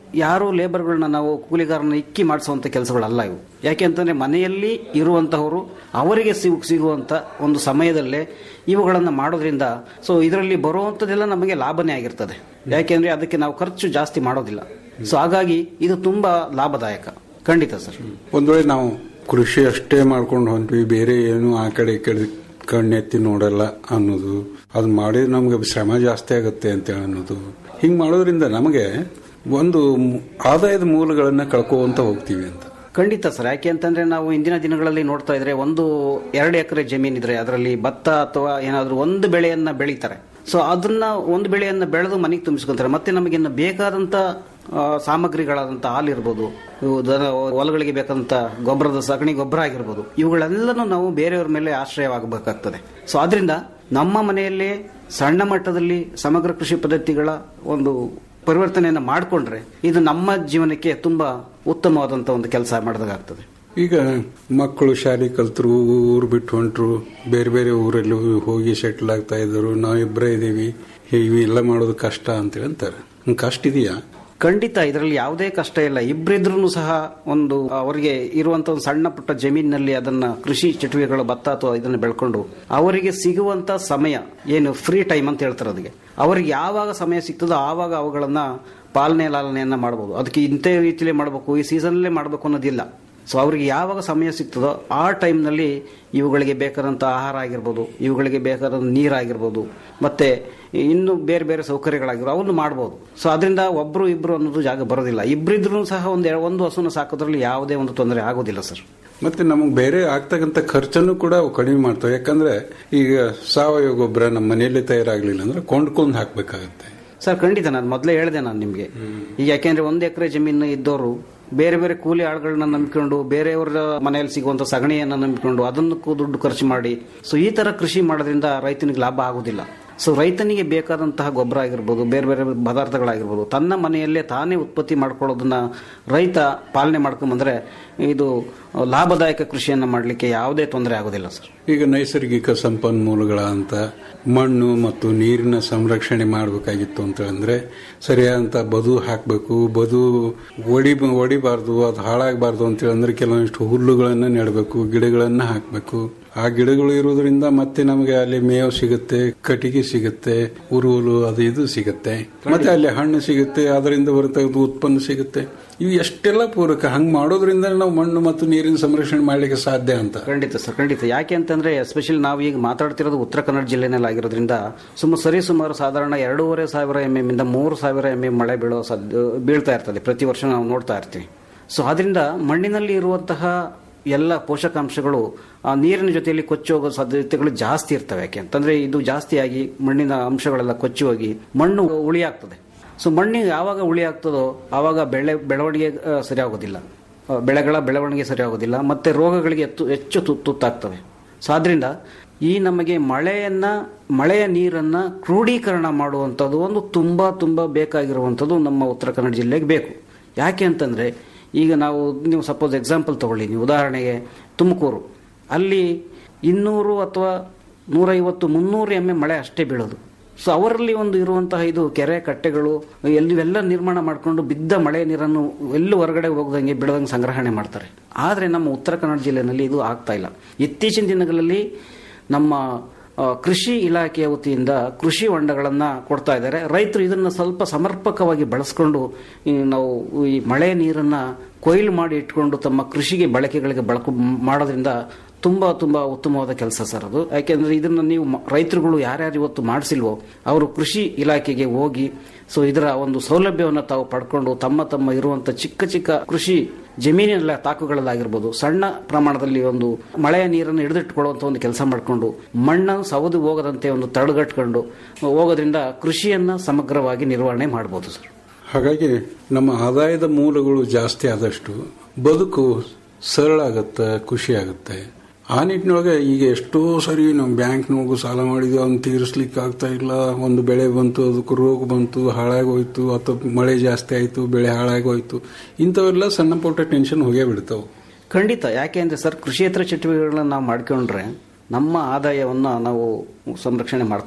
ಯಾರು ಲೇಬರ್ಗಳನ್ನ ನಾವು ಕೂಲಿಗಾರನ ಇಕ್ಕಿ ಮಾಡಿಸುವಂತ ಕೆಲಸಗಳಲ್ಲ ಇವು ಯಾಕೆ ಅಂತಂದ್ರೆ ಮನೆಯಲ್ಲಿ ಇರುವಂತಹವರು ಅವರಿಗೆ ಸಿಗು ಸಿಗುವಂತ ಒಂದು ಸಮಯದಲ್ಲೇ ಇವುಗಳನ್ನು ಮಾಡೋದ್ರಿಂದ ಸೊ ಇದರಲ್ಲಿ ಬರುವಂಥದ್ದೆಲ್ಲ ನಮಗೆ ಲಾಭನೇ ಆಗಿರ್ತದೆ ಯಾಕೆಂದ್ರೆ ಅದಕ್ಕೆ ನಾವು ಖರ್ಚು ಜಾಸ್ತಿ ಮಾಡೋದಿಲ್ಲ ಸೊ ಹಾಗಾಗಿ ಇದು ತುಂಬಾ ಲಾಭದಾಯಕ ಖಂಡಿತ ಸರ್ ಒಂದ್ ವೇಳೆ ನಾವು ಕೃಷಿ ಅಷ್ಟೇ ಮಾಡ್ಕೊಂಡು ಹೊಂಟ್ವಿ ಬೇರೆ ಏನು ಆ ಕಡೆ ಈ ಕಡೆ ಕಣ್ಣೆತ್ತಿ ನೋಡಲ್ಲ ಅನ್ನೋದು ಅದು ಮಾಡಿದ್ರೆ ನಮ್ಗೆ ಶ್ರಮ ಜಾಸ್ತಿ ಆಗುತ್ತೆ ಅಂತ ಅನ್ನೋದು ಹಿಂಗ್ ಮಾಡೋದ್ರಿಂದ ನಮಗೆ ಒಂದು ಮು- ಆದಾಯದ ಮೂಲಗಳನ್ನ ಕಳ್ಕೊಂತ ಹೋಗ್ತೀವಿ ಅಂತ ಖಂಡಿತ ಸರ್ ಯಾಕೆ ಅಂತಂದ್ರೆ ನಾವು ಇಂದಿನ ದಿನಗಳಲ್ಲಿ ನೋಡ್ತಾ ಇದ್ರೆ ಒಂದು ಎರಡು ಎಕರೆ ಜಮೀನಿದ್ರೆ ಅದರಲ್ಲಿ ಭತ್ತ ಅಥವಾ ಏನಾದ್ರೂ ಒಂದು ಬೆಳೆಯನ್ನ ಬೆಳೀತಾರೆ ಸೊ ಅದನ್ನ ಒಂದು ಬೆಳೆಯನ್ನ ಬೆಳೆದು ಮನೆಗೆ ತುಂಬಿಸ್ಕೊಂತಾರೆ ಮತ್ತೆ ನಮಗೆ ಇನ್ನು ಬೇಕಾದಂತ ಆ, ಸಾಮಗ್ರಿಗಳಾದಂತ ಹಾಲು ಇರ್ಬೋದು ಇವು ದನ- ಹೊಲಗಳಿಗೆ ಬೇಕಾದಂತ ಗೊಬ್ಬರದ ಸಗಣಿ ಗೊಬ್ಬರ ಆಗಿರ್ಬೋದು ಇವುಗಳೆಲ್ಲನೂ ನಾವು ಬೇರೆಯವ್ರ ಮೇಲೆ ಆಶ್ರಯವಾಗಬೇಕಾಗ್ತದೆ ಸೊ ಆದ್ರಿಂದ ನಮ್ಮ ಮನೆಯಲ್ಲೇ ಸಣ್ಣ ಮಟ್ಟದಲ್ಲಿ ಸಮಗ್ರ ಕೃಷಿ ಪದ್ಧತಿಗಳ ಒಂದು ಪರಿವರ್ತನೆಯನ್ನು ಮಾಡಿಕೊಂಡ್ರೆ ಇದು ನಮ್ಮ ಜೀವನಕ್ಕೆ ತುಂಬಾ ಉತ್ತಮವಾದಂತ ಒಂದು ಕೆಲಸ ಮಾಡಿದಾಗ್ತದೆ ಈಗ ಮಕ್ಕಳು ಶಾಲೆ ಕಲ್ತರು ಊರು ಬಿಟ್ಟು ಹೊಂಟ್ರು ಬೇರೆ ಬೇರೆ ಊರಲ್ಲಿ ಹೋಗಿ ಸೆಟ್ಲ್ ಆಗ್ತಾ ಇದ್ರು ನಾವಿಬ್ಬರೇ ಇದೀವಿ ಇವೆಲ್ಲ ಮಾಡೋದು ಕಷ್ಟ ಅಂತೇಳಿ ಅಂತಾರೆ ಹ್ಮ್, ಕಷ್ಟ ಇದೆಯಾ ಖಂಡಿತ ಇದರಲ್ಲಿ ಯಾವುದೇ ಕಷ್ಟ ಇಲ್ಲ ಇಬ್ಬರಿದ್ರೂ ಸಹ ಒಂದು ಅವರಿಗೆ ಇರುವಂತ ಒಂದು ಸಣ್ಣ ಪುಟ್ಟ ಜಮೀನಿನಲ್ಲಿ ಅದನ್ನ ಕೃಷಿ ಚಟುವಟಿಕೆಗಳು ಭತ್ತ ಅಥವಾ ಇದನ್ನ ಬೆಳ್ಕೊಂಡು ಅವರಿಗೆ ಸಿಗುವಂತ ಸಮಯ ಏನು ಫ್ರೀ ಟೈಮ್ ಅಂತ ಹೇಳ್ತಾರೆ ಅದಕ್ಕೆ ಅವರಿಗೆ ಯಾವಾಗ ಸಮಯ ಸಿಗ್ತದೋ ಆವಾಗ ಅವುಗಳನ್ನ ಪಾಲನೆ ಲಾಲನೆಯನ್ನ ಮಾಡಬಹುದು ಅದಕ್ಕೆ ಇಂಥ ರೀತಿಯಲ್ಲೇ ಮಾಡಬೇಕು ಈ ಸೀಸನ್ನಲ್ಲೇ ಮಾಡಬೇಕು ಅನ್ನೋದಿಲ್ಲ ಸೊ ಅವರಿಗೆ ಯಾವಾಗ ಸಮಯ ಸಿಗ್ತದೋ ಆ ಟೈಮ್ನಲ್ಲಿ ಇವುಗಳಿಗೆ ಬೇಕಾದಂಥ ಆಹಾರ ಆಗಿರ್ಬೋದು ಇವುಗಳಿಗೆ ಬೇಕಾದಂಥ ನೀರಾಗಿರ್ಬೋದು ಮತ್ತೆ ಇನ್ನು ಬೇರೆ ಬೇರೆ ಸೌಕರ್ಯಗಳಾಗಿರೋ ಅವನ್ನು ಮಾಡ್ಬೋದು ಸೊ ಅದರಿಂದ ಒಬ್ರು ಇಬ್ರು ಅನ್ನೋದು ಜಾಗ ಬರೋದಿಲ್ಲ ಇಬ್ಬರಿದ್ರೂ ಸಹ ಒಂದು ಎರ- ಒಂದು ಹಸುನ ಸಾಕೋದ್ರಲ್ಲಿ ಯಾವುದೇ ಒಂದು ತೊಂದರೆ ಆಗೋದಿಲ್ಲ ಸರ್ ಮತ್ತೆ ನಮಗೆ ಬೇರೆ ಆಗ್ತಕ್ಕಂಥ ಖರ್ಚನ್ನು ಕೂಡ ಅವು ಕಡಿಮೆ ಮಾಡ್ತವೆ ಯಾಕಂದ್ರೆ ಈಗ ಸಾವಯವ ಗೊಬ್ಬರ ನಮ್ಮ ಮನೆಯಲ್ಲೇ ತಯಾರಾಗ್ಲಿಲ್ಲ ಅಂದ್ರೆ ಕೊಂಡ್ಕೊಂಡು ಹಾಕ್ಬೇಕಾಗತ್ತೆ ಸರ್ ಖಂಡಿತ ನಾನು ಮೊದಲೇ ಹೇಳಿದೆ ನಾನು ನಿಮಗೆ ಈಗ ಯಾಕೆಂದ್ರೆ ಒಂದು ಎಕರೆ ಜಮೀನು ಇದ್ದವರು ಬೇರೆ ಬೇರೆ ಕೂಲಿ ಆಳುಗಳನ್ನ ನಂಬಿಕೊಂಡು ಬೇರೆಯವರ ಮನೆಯಲ್ಲಿ ಸಿಗುವಂತ ಸಗಣಿಯನ್ನ ನಂಬಿಕೊಂಡು ಅದನ್ನಕ್ಕೂ ದುಡ್ಡು ಖರ್ಚು ಮಾಡಿ ಸೊ ಈ ತರ ಕೃಷಿ ಮಾಡೋದ್ರಿಂದ ರೈತನಿಗೆ ಲಾಭ ಆಗುದಿಲ್ಲ ಸೊ ರೈತನಿಗೆ ಬೇಕಾದಂತಹ ಗೊಬ್ಬರ ಆಗಿರ್ಬೋದು ಬೇರೆ ಬೇರೆ ಪದಾರ್ಥಗಳಾಗಿರ್ಬೋದು ತನ್ನ ಮನೆಯಲ್ಲೇ ತಾನೇ ಉತ್ಪತ್ತಿ ಮಾಡ್ಕೊಳ್ಳೋದನ್ನ ರೈತ ಪಾಲನೆ ಮಾಡ್ಕೊಂಬಂದ್ರೆ ಇದು ಲಾಭದಾಯಕ ಕೃಷಿಯನ್ನ ಮಾಡಲಿಕ್ಕೆ ಯಾವುದೇ ತೊಂದರೆ ಆಗೋದಿಲ್ಲ ಸರ್ ಈಗ ನೈಸರ್ಗಿಕ ಸಂಪನ್ಮೂಲಗಳ ಅಂತ ಮಣ್ಣು ಮತ್ತು ನೀರಿನ ಸಂರಕ್ಷಣೆ ಮಾಡಬೇಕಾಗಿತ್ತು ಅಂತ ಅಂದ್ರೆ ಸರಿಯಾದಂತ ಬದು ಹಾಕಬೇಕು ಬದು ಒಡಿ ಒಡಿಬಾರ್ದು ಅದು ಹಾಳಾಗಬಾರ್ದು ಅಂತ ಅಂದ್ರೆ ಕೆಲವೊಂದಿಷ್ಟು ಹುಲ್ಲುಗಳನ್ನ ನೆಡಬೇಕು ಗಿಡಗಳನ್ನ ಹಾಕಬೇಕು ಆ ಗಿಡಗಳು ಇರೋದ್ರಿಂದ ಮತ್ತೆ ನಮಗೆ ಅಲ್ಲಿ ಮೇವು ಸಿಗುತ್ತೆ ಕಟ್ಟಿಗೆ ಸಿಗುತ್ತೆ ಉರುವಲು ಅದು ಇದು ಸಿಗುತ್ತೆ ಮತ್ತೆ ಅಲ್ಲಿ ಹಣ್ಣು ಸಿಗುತ್ತೆ ಅದರಿಂದ ಬರತಕ್ಕಂಥ ಉತ್ಪನ್ನ ಸಿಗುತ್ತೆ ಇವು ಎಷ್ಟೆಲ್ಲ ಪೂರಕ ಹಂಗ್ ಮಾಡೋದ್ರಿಂದ ನಾವು ಮಣ್ಣು ಮತ್ತು ನೀರಿನ ಸಂರಕ್ಷಣೆ ಮಾಡ್ಲಿಕ್ಕೆ ಸಾಧ್ಯ ಅಂತ ಖಂಡಿತ ಸರ್ ಖಂಡಿತ ಯಾಕೆ ಅಂತಂದ್ರೆ ಎಸ್ಪೆಷಲಿ ನಾವು ಈಗ ಮಾತಾಡ್ತಿರೋದು ಉತ್ತರ ಕನ್ನಡ ಜಿಲ್ಲೆನಲ್ಲಿ ಆಗಿರೋದ್ರಿಂದ ಸುಮಾರು ಸರಿ ಸುಮಾರು ಸಾಧಾರಣ ಎರಡೂವರೆ ಸಾವಿರ ಎಂ ಎಂ ಇಂದ ಮೂರು ಸಾವಿರ ಎಂ ಎಂ ಮಳೆ ಬೀಳೋ ಸಾಧ್ಯ ಬೀಳ್ತಾ ಇರ್ತದೆ ಪ್ರತಿ ವರ್ಷ ನಾವು ನೋಡ್ತಾ ಇರ್ತೀವಿ ಸೊ ಅದರಿಂದ ಮಣ್ಣಿನಲ್ಲಿ ಇರುವಂತಹ ಎಲ್ಲ ಪೋಷಕಾಂಶಗಳು ಆ ನೀರಿನ ಜೊತೆಯಲ್ಲಿ ಕೊಚ್ಚಿ ಹೋಗೋ ಸಾಧ್ಯತೆಗಳು ಜಾಸ್ತಿ ಇರ್ತವೆ ಯಾಕೆ ಅಂತಂದ್ರೆ ಇದು ಜಾಸ್ತಿಯಾಗಿ ಮಣ್ಣಿನ ಅಂಶಗಳೆಲ್ಲ ಕೊಚ್ಚಿ ಹೋಗಿ ಮಣ್ಣು ಉಳಿ ಆಗ್ತದೆ ಸೊ ಮಣ್ಣಿಗೆ ಯಾವಾಗ ಉಳಿ ಆಗ್ತದೋ ಆವಾಗ ಬೆಳೆ ಬೆಳವಣಿಗೆ ಆ, ಸರಿ ಆಗೋದಿಲ್ಲ ಆ, ಬೆಳೆಗಳ ಬೆಳವಣಿಗೆ ಸರಿ ಆಗೋದಿಲ್ಲ ಮತ್ತೆ ರೋಗಗಳಿಗೆ ಎತ್ತು ಹೆಚ್ಚು ತು- ತುತ್ತಾಗ್ತವೆ ಸೊ ಆದ್ರಿಂದ ಈ ನಮಗೆ ಮಳೆಯನ್ನ ಮಳೆಯ ನೀರನ್ನ ಕ್ರೋಢೀಕರಣ ಮಾಡುವಂಥದ್ದು ಒಂದು ತುಂಬಾ ತುಂಬಾ ಬೇಕಾಗಿರುವಂಥದ್ದು ನಮ್ಮ ಉತ್ತರ ಕನ್ನಡ ಜಿಲ್ಲೆಗೆ ಬೇಕು ಯಾಕೆ ಅಂತಂದ್ರೆ ಈಗ ನಾವು ನೀವು ಸಪೋಸ್ ಎಕ್ಸಾಂಪಲ್ ತಗೊಳ್ಳಿ ನೀವು ಉದಾಹರಣೆಗೆ ತುಮಕೂರು ಅಲ್ಲಿ ಇನ್ನೂರು ಅಥವಾ ನೂರೈವತ್ತು ಮುನ್ನೂರು ಎಮ್ಮೆ ಮಳೆ ಅಷ್ಟೇ ಬೀಳೋದು ಸೊ ಅವರಲ್ಲಿ ಒಂದು ಇರುವಂತಹ ಇದು ಕೆರೆ ಕಟ್ಟೆಗಳು ಎಲ್ಲಿವೆಲ್ಲ ನಿರ್ಮಾಣ ಮಾಡಿಕೊಂಡು ಬಿದ್ದ ಮಳೆ ನೀರನ್ನು ಎಲ್ಲೂ ಹೊರಗಡೆ ಹೋಗದಂಗೆ ಬಿಡದಂಗೆ ಸಂಗ್ರಹಣೆ ಮಾಡ್ತಾರೆ ಆದರೆ ನಮ್ಮ ಉತ್ತರ ಕನ್ನಡ ಜಿಲ್ಲೆಯಲ್ಲಿ ಇದು ಆಗ್ತಾ ಇಲ್ಲ ಇತ್ತೀಚಿನ ದಿನಗಳಲ್ಲಿ ನಮ್ಮ ಆ, ಕೃಷಿ ಇಲಾಖೆಯ ವತಿಯಿಂದ ಕೃಷಿ ಹೊಂಡಗಳನ್ನ ಕೊಡ್ತಾ ಇದ್ದಾರೆ ರೈತರು ಇದನ್ನ ಸ್ವಲ್ಪ ಸಮರ್ಪಕವಾಗಿ ಬಳಸ್ಕೊಂಡು ಈ ನಾವು ಈ ಮಳೆ ನೀರನ್ನ ಕೊಯ್ಲು ಮಾಡಿ ಇಟ್ಕೊಂಡು ತಮ್ಮ ಕೃಷಿಗೆ ಬಳಕೆಗಳಿಗೆ ಬಳಕೆ ಮಾಡೋದ್ರಿಂದ ತುಂಬಾ ತುಂಬಾ ಉತ್ತಮವಾದ ಕೆಲಸ ಸರ್ ಅದು ಯಾಕೆಂದ್ರೆ ಇದನ್ನ ನೀವು ಮ- ರೈತರುಗಳು ಯಾರ್ಯಾರು ಇವತ್ತು ಮಾಡಿಸಿಲ್ವೋ ಅವರು ಕೃಷಿ ಇಲಾಖೆಗೆ ಹೋಗಿ ಸೊ ಇದರ ಒಂದು ಸೌಲಭ್ಯವನ್ನು ತಾವು ಪಡ್ಕೊಂಡು ತಮ್ಮ ತಮ್ಮ ಇರುವಂತ ಚಿಕ್ಕ ಚಿಕ್ಕ ಕೃಷಿ ಜಮೀನಿನ ತಾಕುಗಳಲ್ಲಾಗಿರ್ಬೋದು ಸಣ್ಣ ಪ್ರಮಾಣದಲ್ಲಿ ಒಂದು ಮಳೆಯ ನೀರನ್ನು ಹಿಡಿದಿಟ್ಟುಕೊಳ್ಳುವಂತ ಒಂದು ಕೆಲಸ ಮಾಡಿಕೊಂಡು ಮಣ್ಣನ್ನು ಸವದು ಹೋಗದಂತೆ ಒಂದು ತಡೆಗಟ್ಕೊಂಡು ಹೋಗೋದ್ರಿಂದ ಕೃಷಿಯನ್ನ ಸಮಗ್ರವಾಗಿ ನಿರ್ವಹಣೆ ಮಾಡಬಹುದು ಸರ್ ಹಾಗಾಗಿ ನಮ್ಮ ಆದಾಯದ ಮೂಲಗಳು ಜಾಸ್ತಿ ಆದಷ್ಟು ಬದುಕು ಸರಳ ಆಗತ್ತೆ ಖುಷಿ ಆಗುತ್ತೆ ಆ ನಿಟ್ಟಿನೊಳಗೆ ಈಗ ಎಷ್ಟೋ ಸರಿ ನಾವು ಬ್ಯಾಂಕ್ನೊಳಗು ಸಾಲ ಮಾಡಿದ್ವಿ ಅವ್ನು ತೀರಿಸ್ಲಿಕ್ಕೆ ಆಗ್ತಾ ಇಲ್ಲ ಒಂದು ಬೆಳೆ ಬಂತು ಅದಕ್ಕೆ ರೋಗ ಬಂತು ಹಾಳಾಗೋಯ್ತು ಅಥವಾ ಮಳೆ ಜಾಸ್ತಿ ಆಯ್ತು ಬೆಳೆ ಹಾಳಾಗೋಯ್ತು ಇಂಥವೆಲ್ಲ ಸಣ್ಣ ಪುಟ್ಟ ಟೆನ್ಷನ್ ಹೋಗೇ ಬಿಡ್ತಾವೆ ಖಂಡಿತ ಯಾಕೆ ಅಂದ್ರೆ ಸರ್ ಕೃಷಿಯೇತರ ಚಟುವಟಿಕೆಗಳನ್ನ ನಾವು ಮಾಡ್ಕೊಂಡ್ರೆ ನಮ್ಮ ಆದಾಯವನ್ನ ನಾವು ಸಂರಕ್ಷಣೆ ಮಾಡ್ಕೋಬಹುದು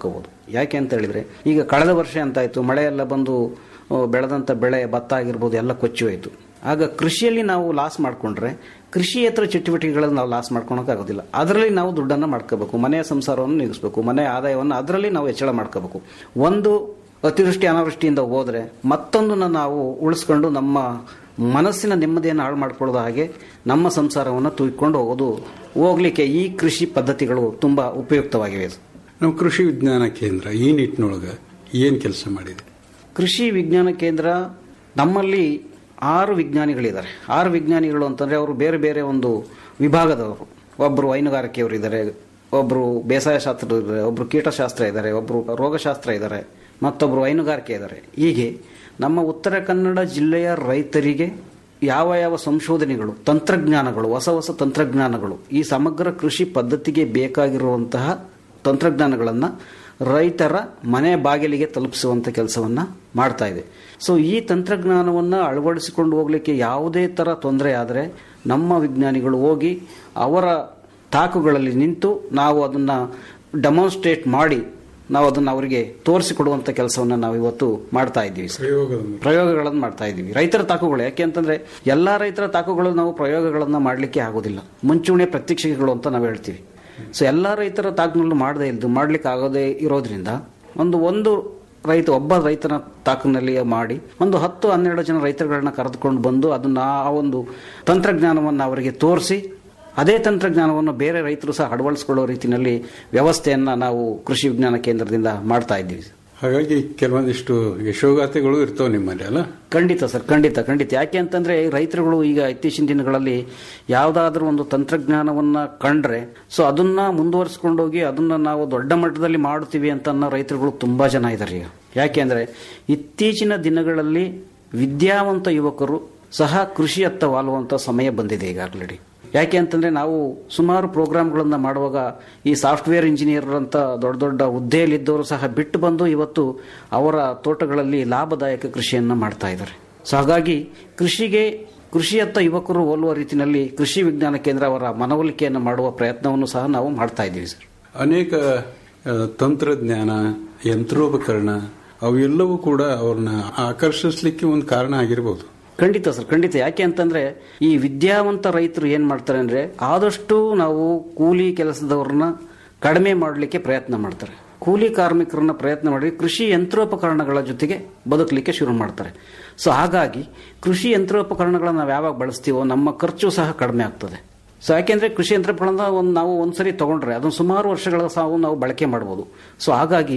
ಯಾಕೆ ಅಂತ ಹೇಳಿದ್ರೆ ಈಗ ಕಳೆದ ವರ್ಷ ಅಂತಾಯ್ತು ಮಳೆ ಎಲ್ಲ ಬಂದು ಆ, ಬೆಳೆದಂಥ ಬೆಳೆ ಭತ್ತ ಆಗಿರ್ಬೋದು ಎಲ್ಲ ಕೊಚ್ಚಿ ಹೋಯಿತು ಆಗ ಕೃಷಿಯಲ್ಲಿ ನಾವು ಲಾಸ್ ಮಾಡಿಕೊಂಡ್ರೆ ಕೃಷಿಯೇತರ ಚಟುವಟಿಕೆಗಳನ್ನು ನಾವು ಲಾಸ್ ಮಾಡ್ಕೊಳಕ್ಕಾಗೋದಿಲ್ಲ ಅದರಲ್ಲಿ ನಾವು ದುಡ್ಡನ್ನು ಮಾಡ್ಕೋಬೇಕು ಮನೆಯ ಸಂಸಾರವನ್ನು ನೀಗಿಸ್ಬೇಕು ಮನೆಯ ಆದಾಯವನ್ನು ಅದರಲ್ಲಿ ನಾವು ಹೆಚ್ಚಳ ಮಾಡ್ಕೋಬೇಕು ಒಂದು ಅತಿವೃಷ್ಟಿ ಅನಾವೃಷ್ಟಿಯಿಂದ ಹೋದ್ರೆ ಮತ್ತೊಂದನ್ನು ನಾವು ಉಳಿಸ್ಕೊಂಡು ನಮ್ಮ ಮನಸ್ಸಿನ ನೆಮ್ಮದಿಯನ್ನು ಹಾಳು ಮಾಡ್ಕೊಳ್ಳೋದು ಹಾಗೆ ನಮ್ಮ ಸಂಸಾರವನ್ನು ತೂಗಿಕೊಂಡು ಹೋಗೋದು ಹೋಗ್ಲಿಕ್ಕೆ ಈ ಕೃಷಿ ಪದ್ಧತಿಗಳು ತುಂಬಾ ಉಪಯುಕ್ತವಾಗಿವೆ ನಮ್ಮ ಕೃಷಿ ವಿಜ್ಞಾನ ಕೇಂದ್ರ ಈ ನಿಟ್ಟಿನೊಳಗೆ ಏನು ಕೆಲಸ ಮಾಡಿದೆ ಕೃಷಿ ವಿಜ್ಞಾನ ಕೇಂದ್ರ ನಮ್ಮಲ್ಲಿ ಆರು ವಿಜ್ಞಾನಿಗಳಿದ್ದಾರೆ ಆರು ವಿಜ್ಞಾನಿಗಳು ಅಂತಂದ್ರೆ ಅವರು ಬೇರೆ ಬೇರೆ ಒಂದು ವಿಭಾಗದವರು ಒಬ್ಬರು ಹೈನುಗಾರಿಕೆಯವರು ಇದ್ದಾರೆ ಒಬ್ಬರು ಬೇಸಾಯ ಶಾಸ್ತ್ರ ಇದ್ದಾರೆ ಒಬ್ಬರು ಕೀಟಶಾಸ್ತ್ರ ಇದ್ದಾರೆ ಒಬ್ಬರು ರೋಗಶಾಸ್ತ್ರ ಇದ್ದಾರೆ ಮತ್ತೊಬ್ಬರು ಹೈನುಗಾರಿಕೆ ಇದ್ದಾರೆ ಹೀಗೆ ನಮ್ಮ ಉತ್ತರ ಕನ್ನಡ ಜಿಲ್ಲೆಯ ರೈತರಿಗೆ ಯಾವ ಯಾವ ಸಂಶೋಧನೆಗಳು ತಂತ್ರಜ್ಞಾನಗಳು ಹೊಸ ಹೊಸ ತಂತ್ರಜ್ಞಾನಗಳು ಈ ಸಮಗ್ರ ಕೃಷಿ ಪದ್ಧತಿಗೆ ಬೇಕಾಗಿರುವಂತಹ ತಂತ್ರಜ್ಞಾನಗಳನ್ನು ರೈತರ ಮನೆ ಬಾಗಿಲಿಗೆ ತಲುಪಿಸುವಂತ ಕೆಲಸವನ್ನ ಮಾಡ್ತಾ ಇದೆ ಸೊ ಈ ತಂತ್ರಜ್ಞಾನವನ್ನು ಅಳವಡಿಸಿಕೊಂಡು ಹೋಗ್ಲಿಕ್ಕೆ ಯಾವುದೇ ತರ ತೊಂದರೆ ಆದರೆ ನಮ್ಮ ವಿಜ್ಞಾನಿಗಳು ಹೋಗಿ ಅವರ ತಾಕುಗಳಲ್ಲಿ ನಿಂತು ನಾವು ಅದನ್ನ ಡೆಮಾನ್ಸ್ಟ್ರೇಟ್ ಮಾಡಿ ನಾವು ಅದನ್ನು ಅವರಿಗೆ ತೋರಿಸಿಕೊಡುವಂತ ಕೆಲಸವನ್ನು ನಾವು ಇವತ್ತು ಮಾಡ್ತಾ ಇದ್ದೀವಿ ಸರ್. ಪ್ರಯೋಗಗಳನ್ನು ಮಾಡ್ತಾ ಇದ್ದೀವಿ ರೈತರ ತಾಕುಗಳು ಯಾಕೆ ಅಂತಂದ್ರೆ ಎಲ್ಲಾ ರೈತರ ತಾಕುಗಳು ನಾವು ಪ್ರಯೋಗಗಳನ್ನ ಮಾಡಲಿಕ್ಕೆ ಆಗೋದಿಲ್ಲ ಮುಂಚೂಣಿ ಪ್ರತ್ಯಕ್ಷಿಕೆಗಳು ಅಂತ ನಾವು ಹೇಳ್ತೀವಿ ಸೊ ಎಲ್ಲಾ ರೈತರ ತಾಕಿನಲ್ಲೂ ಮಾಡದೇ ಇದ್ದು ಮಾಡ್ಲಿಕ್ಕೆ ಆಗೋದೇ ಇರೋದ್ರಿಂದ ಒಂದು ಒಂದು ರೈತ ಒಬ್ಬ ರೈತನ ತಾಕಿನಲ್ಲಿ ಮಾಡಿ ಒಂದು ಹತ್ತು ಹನ್ನೆರಡು ಜನ ರೈತರುಗಳನ್ನ ಕರೆದುಕೊಂಡು ಬಂದು ಅದನ್ನ ಆ ಒಂದು ತಂತ್ರಜ್ಞಾನವನ್ನು ಅವರಿಗೆ ತೋರಿಸಿ ಅದೇ ತಂತ್ರಜ್ಞಾನವನ್ನು ಬೇರೆ ರೈತರು ಸಹ ಅಳವಡಿಸಿಕೊಳ್ಳೋ ರೀತಿಯಲ್ಲಿ ವ್ಯವಸ್ಥೆಯನ್ನ ನಾವು ಕೃಷಿ ವಿಜ್ಞಾನ ಕೇಂದ್ರದಿಂದ ಮಾಡ್ತಾ ಇದ್ದೀವಿ ಹಾಗಾಗಿ ಕೆಲವೊಂದಿಷ್ಟು ಯಶೋಗಾಥೆಗಳು ಇರ್ತವೆ ನಿಮ್ಮಲ್ಲಿ ಅಲ್ಲ ಖಂಡಿತ ಸರ್ ಖಂಡಿತ ಖಂಡಿತ ಯಾಕೆ ಅಂತಂದ್ರೆ ರೈತರುಗಳು ಈಗ ಇತ್ತೀಚಿನ ದಿನಗಳಲ್ಲಿ ಯಾವುದಾದ್ರೂ ಒಂದು ತಂತ್ರಜ್ಞಾನವನ್ನ ಕಂಡ್ರೆ ಸೊ ಅದನ್ನ ಮುಂದುವರಿಸ್ಕೊಂಡೋಗಿ ಅದನ್ನ ನಾವು ದೊಡ್ಡ ಮಟ್ಟದಲ್ಲಿ ಮಾಡ್ತೀವಿ ಅಂತ ಅನ್ನೋ ರೈತರುಗಳು ತುಂಬಾ ಜನ ಇದ್ದಾರೆ ಈಗ ಯಾಕೆ ಅಂದ್ರೆ ಇತ್ತೀಚಿನ ದಿನಗಳಲ್ಲಿ ವಿದ್ಯಾವಂತ ಯುವಕರು ಸಹ ಕೃಷಿಯತ್ತ ವಾಲುವಂತ ಸಮಯ ಬಂದಿದೆ ಈಗ ಆಲ್ರೆಡಿ ಯಾಕೆ ಅಂತಂದ್ರೆ ನಾವು ಸುಮಾರು ಪ್ರೋಗ್ರಾಮ್ಗಳನ್ನ ಮಾಡುವಾಗ ಈ ಸಾಫ್ಟ್ವೇರ್ ಇಂಜಿನಿಯರ್ ಅಂತ ದೊಡ್ಡ ದೊಡ್ಡ ಹುದ್ದೆಯಲ್ಲಿದ್ದವರು ಸಹ ಬಿಟ್ಟು ಬಂದು ಇವತ್ತು ಅವರ ತೋಟಗಳಲ್ಲಿ ಲಾಭದಾಯಕ ಕೃಷಿಯನ್ನ ಮಾಡ್ತಾ ಇದ್ದಾರೆ ಸೊ ಹಾಗಾಗಿ ಕೃಷಿಗೆ ಕೃಷಿಯತ್ತ ಯುವಕರು ಹೋಲುವ ರೀತಿಯಲ್ಲಿ ಕೃಷಿ ವಿಜ್ಞಾನ ಕೇಂದ್ರ ಅವರ ಮನವೊಲಿಕೆಯನ್ನು ಮಾಡುವ ಪ್ರಯತ್ನವನ್ನು ಸಹ ನಾವು ಮಾಡ್ತಾ ಇದ್ದೀವಿ ಸರ್ ಅನೇಕ ಆ, ತಂತ್ರಜ್ಞಾನ ಯಂತ್ರೋಪಕರಣ ಅವೆಲ್ಲವೂ ಕೂಡ ಅವ್ರನ್ನ ಆಕರ್ಷಿಸ್ಲಿಕ್ಕೆ ಒಂದು ಕಾರಣ ಆಗಿರ್ಬೋದು ಖಂಡಿತ ಸರ್ ಖಂಡಿತ ಯಾಕೆ ಅಂತಂದ್ರೆ ಈ ವಿದ್ಯಾವಂತ ರೈತರು ಏನ್ ಮಾಡ್ತಾರೆ ಅಂದ್ರೆ ಆದಷ್ಟು ನಾವು ಕೂಲಿ ಕೆಲಸದವ್ರನ್ನ ಕಡಿಮೆ ಮಾಡಲಿಕ್ಕೆ ಪ್ರಯತ್ನ ಮಾಡ್ತಾರೆ ಕೂಲಿ ಕಾರ್ಮಿಕರನ್ನ ಪ್ರಯತ್ನ ಮಾಡಿ ಕೃಷಿ ಯಂತ್ರೋಪಕರಣಗಳ ಜೊತೆಗೆ ಬದುಕಲಿಕ್ಕೆ ಶುರು ಮಾಡ್ತಾರೆ ಸೊ ಹಾಗಾಗಿ ಕೃಷಿ ಯಂತ್ರೋಪಕರಣಗಳನ್ನ ನಾವು ಯಾವಾಗ ಬಳಸ್ತೀವೋ ನಮ್ಮ ಖರ್ಚು ಸಹ ಕಡಿಮೆ ಆಗ್ತದೆ ಸೊ ಯಾಕೆಂದ್ರೆ ಕೃಷಿ ಯಂತ್ರೋಪಕರಣ ಒಂದು ನಾವು ಒಂದ್ಸರಿ ತಗೊಂಡ್ರೆ ಅದನ್ನು ಸುಮಾರು ವರ್ಷಗಳ ಸಾವು ನಾವು ಬಳಕೆ ಮಾಡ್ಬೋದು ಸೊ ಹಾಗಾಗಿ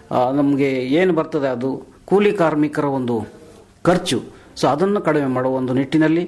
ನಮಗೆ ಏನು ಬರ್ತದೆ ಅದು ಕೂಲಿ ಕಾರ್ಮಿಕರ ಒಂದು ಖರ್ಚು ಸೊ ಅದನ್ನು ಕಡಿಮೆ ಮಾಡುವ ಒಂದು ನಿಟ್ಟಿನಲ್ಲಿ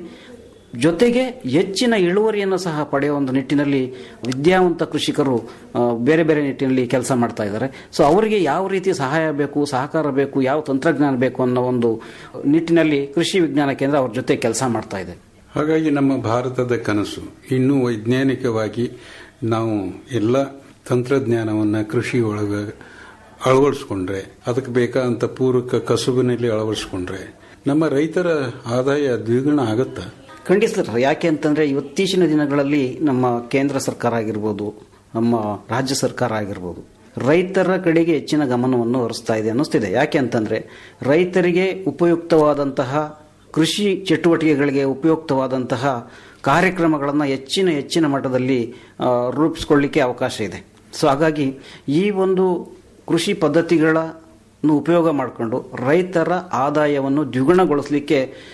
ಜೊತೆಗೆ ಹೆಚ್ಚಿನ ಇಳುವರಿಯನ್ನು ಸಹ ಪಡೆಯುವ ಒಂದು ನಿಟ್ಟಿನಲ್ಲಿ ವಿದ್ಯಾವಂತ ಕೃಷಿಕರು ಆ, ಬೇರೆ ಬೇರೆ ನಿಟ್ಟಿನಲ್ಲಿ ಕೆಲಸ ಮಾಡ್ತಾ ಇದ್ದಾರೆ ಸೊ ಅವರಿಗೆ ಯಾವ ರೀತಿ ಸಹಾಯ ಬೇಕು ಸಹಕಾರ ಬೇಕು ಯಾವ ತಂತ್ರಜ್ಞಾನ ಬೇಕು ಅನ್ನೋ ಒಂದು ನಿಟ್ಟಿನಲ್ಲಿ ಕೃಷಿ ವಿಜ್ಞಾನ ಕೇಂದ್ರ ಅವ್ರ ಜೊತೆ ಕೆಲಸ ಮಾಡ್ತಾ ಇದೆ ಹಾಗಾಗಿ ನಮ್ಮ ಭಾರತದ ಕನಸು ಇನ್ನೂ ವೈಜ್ಞಾನಿಕವಾಗಿ ನಾವು ಎಲ್ಲ ತಂತ್ರಜ್ಞಾನವನ್ನ ಕೃಷಿ ಒಳಗೆ ಅಳವಡಿಸ್ಕೊಂಡ್ರೆ ಅದಕ್ಕೆ ಬೇಕಾದಂತ ಪೂರಕ ಕಸುಬಿನಲ್ಲಿ ಅಳವಡಿಸ್ಕೊಂಡ್ರೆ ನಮ್ಮ ರೈತರ ಆದಾಯ ದ್ವಿಗುಣ ಆಗುತ್ತಾ ಖಂಡಿತ ಸರ್. ಯಾಕೆ ಅಂತಂದ್ರೆ ಇತ್ತೀಚಿನ ದಿನಗಳಲ್ಲಿ ನಮ್ಮ ಕೇಂದ್ರ ಸರ್ಕಾರ ಆಗಿರ್ಬೋದು ನಮ್ಮ ರಾಜ್ಯ ಸರ್ಕಾರ ಆಗಿರ್ಬೋದು ರೈತರ ಕಡೆಗೆ ಹೆಚ್ಚಿನ ಗಮನವನ್ನು ಹರಿಸ್ತಾ ಇದೆ ಅನ್ನಿಸ್ತಿದೆ ಯಾಕೆ ಅಂತಂದ್ರೆ ರೈತರಿಗೆ ಉಪಯುಕ್ತವಾದಂತಹ ಕೃಷಿ ಚಟುವಟಿಕೆಗಳಿಗೆ ಉಪಯುಕ್ತವಾದಂತಹ ಕಾರ್ಯಕ್ರಮಗಳನ್ನು ಹೆಚ್ಚಿನ ಹೆಚ್ಚಿನ ಮಟ್ಟದಲ್ಲಿ ಆ, ರೂಪಿಸ್ಕೊಳ್ಳಿಕ್ಕೆ ಅವಕಾಶ ಇದೆ ಸೊ ಹಾಗಾಗಿ ಈ ಒಂದು ಕೃಷಿ ಪದ್ಧತಿಗಳನ್ನು ಉಪಯೋಗ ಮಾಡಿಕೊಂಡು ರೈತರ ಆದಾಯವನ್ನು ದ್ವಿಗುಣಗೊಳಿಸಲಿಕ್ಕೆ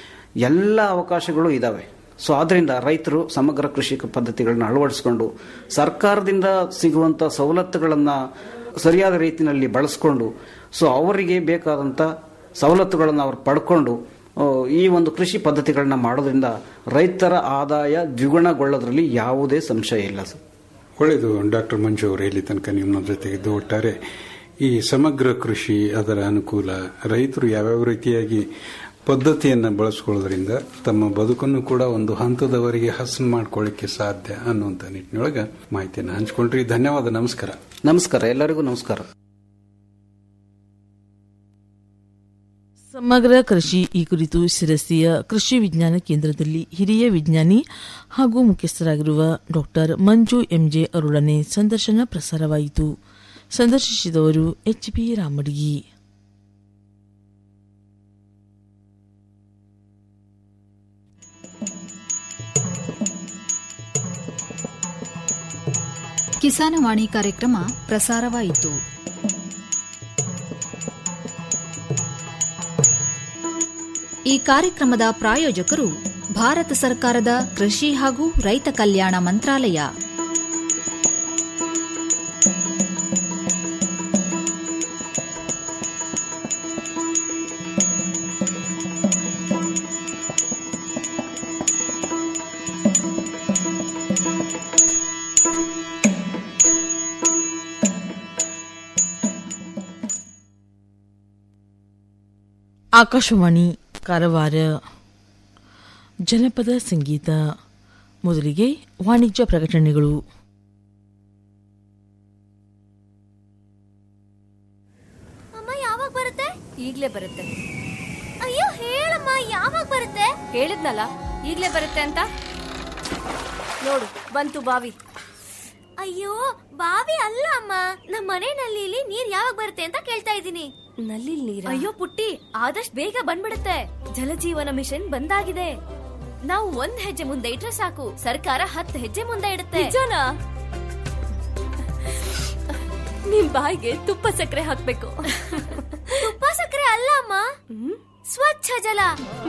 ಎಲ್ಲ ಅವಕಾಶಗಳು ಇದ್ದಾವೆ ಸೊ ಆದ್ರಿಂದ ರೈತರು ಸಮಗ್ರ ಕೃಷಿ ಪದ್ಧತಿಗಳನ್ನ ಅಳವಡಿಸಿಕೊಂಡು ಸರ್ಕಾರದಿಂದ ಸಿಗುವಂತ ಸವಲತ್ತುಗಳನ್ನು ಸರಿಯಾದ ರೀತಿಯಲ್ಲಿ ಬಳಸ್ಕೊಂಡು ಸೊ ಅವರಿಗೆ ಬೇಕಾದಂತ ಸವಲತ್ತುಗಳನ್ನು ಅವರು ಪಡ್ಕೊಂಡು ಆ, ಈ ಒಂದು ಕೃಷಿ ಪದ್ಧತಿಗಳನ್ನ ಮಾಡೋದ್ರಿಂದ ರೈತರ ಆದಾಯ ದ್ವಿಗುಣಗೊಳ್ಳೋದ್ರಲ್ಲಿ ಯಾವುದೇ ಸಂಶಯ ಇಲ್ಲ ಸರ್ ಒಳ್ಳೆಯದು ಡಾಕ್ಟರ್ ಮಂಜು ಅವರು ಇಲ್ಲಿ ತನಕ ನಿಮ್ಮ ಜೊತೆಗಿದ್ದು ಒಟ್ಟಾರೆ ಈ ಸಮಗ್ರ ಕೃಷಿ ಅದರ ಅನುಕೂಲ ರೈತರು ಯಾವ್ಯಾವ ರೀತಿಯಾಗಿ ಪದ್ಧತಿಯನ್ನು ಬಳಸ್ಕೊಳ್ಳೋದ್ರಿಂದ ತಮ್ಮ ಬದುಕನ್ನು ಕೂಡ ಒಂದು ಹಂತದವರೆಗೆ ಹಸನ್ ಮಾಡ್ಕೊಳ್ಳಿಕ್ಕೆ ಸಾಧ್ಯ ಅನ್ನುವಂಥ ನಿಟ್ಟಿನೊಳಗೆ ಮಾಹಿತಿಯನ್ನು ಹಂಚಿಕೊಂಡ್ರಿ ಧನ್ಯವಾದ ನಮಸ್ಕಾರ ನಮಸ್ಕಾರ ಎಲ್ಲರಿಗೂ ನಮಸ್ಕಾರ ಸಮಗ್ರ ಕೃಷಿ ಈ ಕುರಿತು ಶಿರಸಿಯ ಕೃಷಿ ವಿಜ್ಞಾನ ಕೇಂದ್ರದಲ್ಲಿ ಹಿರಿಯ ವಿಜ್ಞಾನಿ ಹಾಗೂ ಮುಖ್ಯಸ್ಥರಾಗಿರುವ ಡಾಕ್ಟರ್ ಮಂಜು ಎಂಜೆ ಅವರೊಡನೆ ಸಂದರ್ಶನ ಪ್ರಸಾರವಾಯಿತು ಸಂದರ್ಶಿಸಿದವರು ಎಚ್ ಪಿ ರಾಮಡಿಗಿ ಕಿಸಾನವಾಣಿ ಕಾರ್ಯಕ್ರಮ ಪ್ರಸಾರವಾಯಿತು ಈ ಕಾರ್ಯಕ್ರಮದ ಪ್ರಾಯೋಜಕರು ಭಾರತ ಸರ್ಕಾರದ ಕೃಷಿ ಹಾಗೂ ರೈತ ಕಲ್ಯಾಣ ಮಂತ್ರಾಲಯ ಆಕಾಶವಾಣಿ ಕಾರವಾರ ಜನಪದ ಸಂಗೀತ ಮೊದಲಿಗೆ ವಾಣಿಜ್ಯ ಪ್ರಕಟಣೆಗಳು ಅಮ್ಮ ಯಾವಾಗ ಬರುತ್ತೆ ಈಗ್ಲೇ ಬರುತ್ತೆ ಅಯ್ಯೋ ಹೇಳಮ್ಮ ಯಾವಾಗ ಬರುತ್ತೆ ಹೇಳಿದ್ನಲ್ಲ ಈಗ್ಲೇ ಬರುತ್ತೆ ಅಂತ ನೋಡು ಬಂತು ಬಾವಿ ಅಯ್ಯೋ ಬಾವಿ ಅಲ್ಲ ಅಮ್ಮ ನಮ್ಮ ಮನೆ ನಲ್ಲಿಲಿ ನೀರ್ ಯಾವಾಗ ಬರುತ್ತೆ ಅಂತ ಕೇಳ್ತಾ ಇದ್ದೀನಿ ನಲ್ಲಿ ನೀರ ಅಯ್ಯೋ ಪುಟ್ಟಿ ಆದಷ್ಟು ಬೇಗ ಬಂದ್ಬಿಡುತ್ತೆ ಜಲಜೀವನ ಮಿಷನ್ ಬಂದಾಗಿದೆ ನಾವು ಒಂದ್ ಹೆಜ್ಜೆ ಮುಂದೆ ಇಟ್ರೆ ಸಾಕು ಸರ್ಕಾರ ಹತ್ತು ಹೆಜ್ಜೆ ಮುಂದೆ ಇಡುತ್ತೆ ನಿಜನಾ ನಿಮ್ ಬಾಯಿಗೆ ತುಪ್ಪ ಸಕ್ಕರೆ ಹಾಕ್ಬೇಕು ತುಪ್ಪ ಸಕ್ಕರೆ ಅಲ್ಲ ಅಮ್ಮ ಸ್ವಚ್ಛ ಜಲ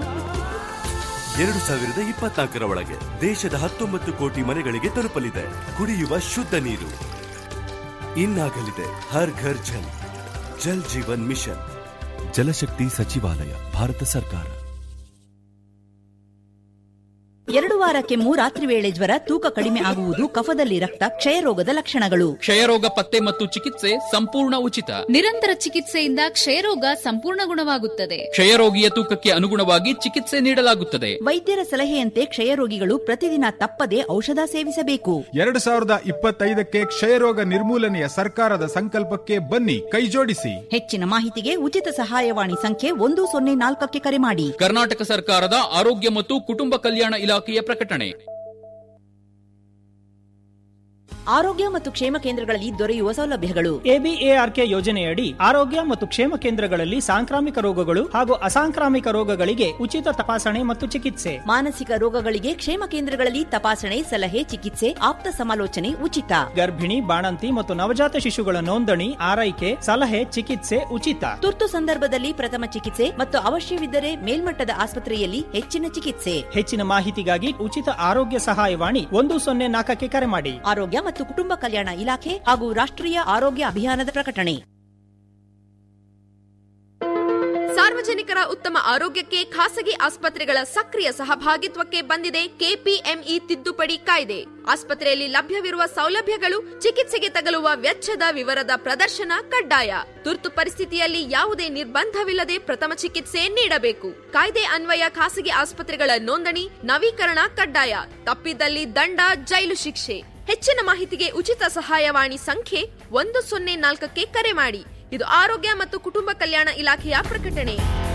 ಎರಡು ಸಾವಿರದ ಇಪ್ಪತ್ನಾಲ್ಕರ ಒಳಗೆ ದೇಶದ ಹತ್ತೊಂಬತ್ತು ಕೋಟಿ ಮನೆಗಳಿಗೆ ತಲುಪಲಿದೆ ಕುಡಿಯುವ ಶುದ್ಧ ನೀರು ಇನ್ನಾಗಲಿದೆ ಹರ್ ಘರ್ ಜಲ್ ಜಲ್ ಜೀವನ್ ಮಿಷನ್ ಜಲಶಕ್ತಿ ಸಚಿವಾಲಯ ಭಾರತ ಸರ್ಕಾರ ಎರಡು ವಾರ ಕೆಮ್ಮು ರಾತ್ರಿ ವೇಳೆ ಜ್ವರ ತೂಕ ಕಡಿಮೆ ಆಗುವುದು ಕಫದಲ್ಲಿ ರಕ್ತ ಕ್ಷಯರೋಗದ ಲಕ್ಷಣಗಳು ಕ್ಷಯರೋಗ ಪತ್ತೆ ಮತ್ತು ಚಿಕಿತ್ಸೆ ಸಂಪೂರ್ಣ ಉಚಿತ ನಿರಂತರ ಚಿಕಿತ್ಸೆಯಿಂದ ಕ್ಷಯರೋಗ ಸಂಪೂರ್ಣ ಗುಣವಾಗುತ್ತದೆ ಕ್ಷಯರೋಗಿಯ ತೂಕಕ್ಕೆ ಅನುಗುಣವಾಗಿ ಚಿಕಿತ್ಸೆ ನೀಡಲಾಗುತ್ತದೆ ವೈದ್ಯರ ಸಲಹೆಯಂತೆ ಕ್ಷಯರೋಗಿಗಳು ಪ್ರತಿದಿನ ತಪ್ಪದೆ ಔಷಧ ಸೇವಿಸಬೇಕು ಎರಡು ಸಾವಿರದ ಇಪ್ಪತ್ತೈದಕ್ಕೆ ಕ್ಷಯರೋಗ ನಿರ್ಮೂಲನೆಯ ಸರ್ಕಾರದ ಸಂಕಲ್ಪಕ್ಕೆ ಬನ್ನಿ ಕೈಜೋಡಿಸಿ ಹೆಚ್ಚಿನ ಮಾಹಿತಿಗೆ ಉಚಿತ ಸಹಾಯವಾಣಿ ಸಂಖ್ಯೆ ಒಂದು ಸೊನ್ನೆ ನಾಲ್ಕಕ್ಕೆ ಕರೆ ಮಾಡಿ ಕರ್ನಾಟಕ ಸರ್ಕಾರದ ಆರೋಗ್ಯ ಮತ್ತು ಕುಟುಂಬ ಕಲ್ಯಾಣ ಇಲಾಖೆಯ ಪ್ರಕಟಣೆ ಆರೋಗ್ಯ ಮತ್ತು ಕ್ಷೇಮ ಕೇಂದ್ರಗಳಲ್ಲಿ ದೊರೆಯುವ ಸೌಲಭ್ಯಗಳು ಎಬಿಎಆರ್ಕೆ ಯೋಜನೆಯಡಿ ಆರೋಗ್ಯ ಮತ್ತು ಕ್ಷೇಮ ಕೇಂದ್ರಗಳಲ್ಲಿ ಸಾಂಕ್ರಾಮಿಕ ರೋಗಗಳು ಹಾಗೂ ಅಸಾಂಕ್ರಾಮಿಕ ರೋಗಗಳಿಗೆ ಉಚಿತ ತಪಾಸಣೆ ಮತ್ತು ಚಿಕಿತ್ಸೆ ಮಾನಸಿಕ ರೋಗಗಳಿಗೆ ಕ್ಷೇಮ ಕೇಂದ್ರಗಳಲ್ಲಿ ತಪಾಸಣೆ ಸಲಹೆ ಚಿಕಿತ್ಸೆ ಆಪ್ತ ಸಮಾಲೋಚನೆ ಉಚಿತ ಗರ್ಭಿಣಿ ಬಾಣಂತಿ ಮತ್ತು ನವಜಾತ ಶಿಶುಗಳ ನೋಂದಣಿ ಆರೈಕೆ ಸಲಹೆ ಚಿಕಿತ್ಸೆ ಉಚಿತ ತುರ್ತು ಸಂದರ್ಭದಲ್ಲಿ ಪ್ರಥಮ ಚಿಕಿತ್ಸೆ ಮತ್ತು ಅವಶ್ಯವಿದ್ದರೆ ಮೇಲ್ಮಟ್ಟದ ಆಸ್ಪತ್ರೆಯಲ್ಲಿ ಹೆಚ್ಚಿನ ಚಿಕಿತ್ಸೆ ಹೆಚ್ಚಿನ ಮಾಹಿತಿಗಾಗಿ ಉಚಿತ ಆರೋಗ್ಯ ಸಹಾಯವಾಣಿ ಒಂದು ಸೊನ್ನೆ ನಾಲ್ಕಕ್ಕೆ ಕರೆ ಮಾಡಿ ಆರೋಗ್ಯ ಮತ್ತು ಕುಟುಂಬ ಕಲ್ಯಾಣ ಇಲಾಖೆ ಹಾಗೂ ರಾಷ್ಟ್ರೀಯ ಆರೋಗ್ಯ ಅಭಿಯಾನದ ಪ್ರಕಟಣೆ ಸಾರ್ವಜನಿಕರ ಉತ್ತಮ ಆರೋಗ್ಯಕ್ಕೆ ಖಾಸಗಿ ಆಸ್ಪತ್ರೆಗಳ ಸಕ್ರಿಯ ಸಹಭಾಗಿತ್ವಕ್ಕೆ ಬಂದಿದೆ ಕೆಪಿಎಂಇ ತಿದ್ದುಪಡಿ ಕಾಯ್ದೆ ಆಸ್ಪತ್ರೆಯಲ್ಲಿ ಲಭ್ಯವಿರುವ ಸೌಲಭ್ಯಗಳು ಚಿಕಿತ್ಸೆಗೆ ತಗಲುವ ವೆಚ್ಚದ ವಿವರದ ಪ್ರದರ್ಶನ ಕಡ್ಡಾಯ ತುರ್ತು ಪರಿಸ್ಥಿತಿಯಲ್ಲಿ ಯಾವುದೇ ನಿರ್ಬಂಧವಿಲ್ಲದೆ ಪ್ರಥಮ ಚಿಕಿತ್ಸೆ ನೀಡಬೇಕು ಕಾಯ್ದೆ ಅನ್ವಯ ಖಾಸಗಿ ಆಸ್ಪತ್ರೆಗಳ ನೋಂದಣಿ ನವೀಕರಣ ಕಡ್ಡಾಯ ತಪ್ಪಿದಲ್ಲಿ ದಂಡ ಜೈಲು ಶಿಕ್ಷೆ ಹೆಚ್ಚಿನ ಮಾಹಿತಿಗೆ ಉಚಿತ ಸಹಾಯವಾಣಿ ಸಂಖ್ಯೆ ಒಂದು ಸೊನ್ನೆ ನಾಲ್ಕಕ್ಕೆ ಕರೆ ಮಾಡಿ ಇದು ಆರೋಗ್ಯ ಮತ್ತು ಕುಟುಂಬ ಕಲ್ಯಾಣ ಇಲಾಖೆಯ ಪ್ರಕಟಣೆ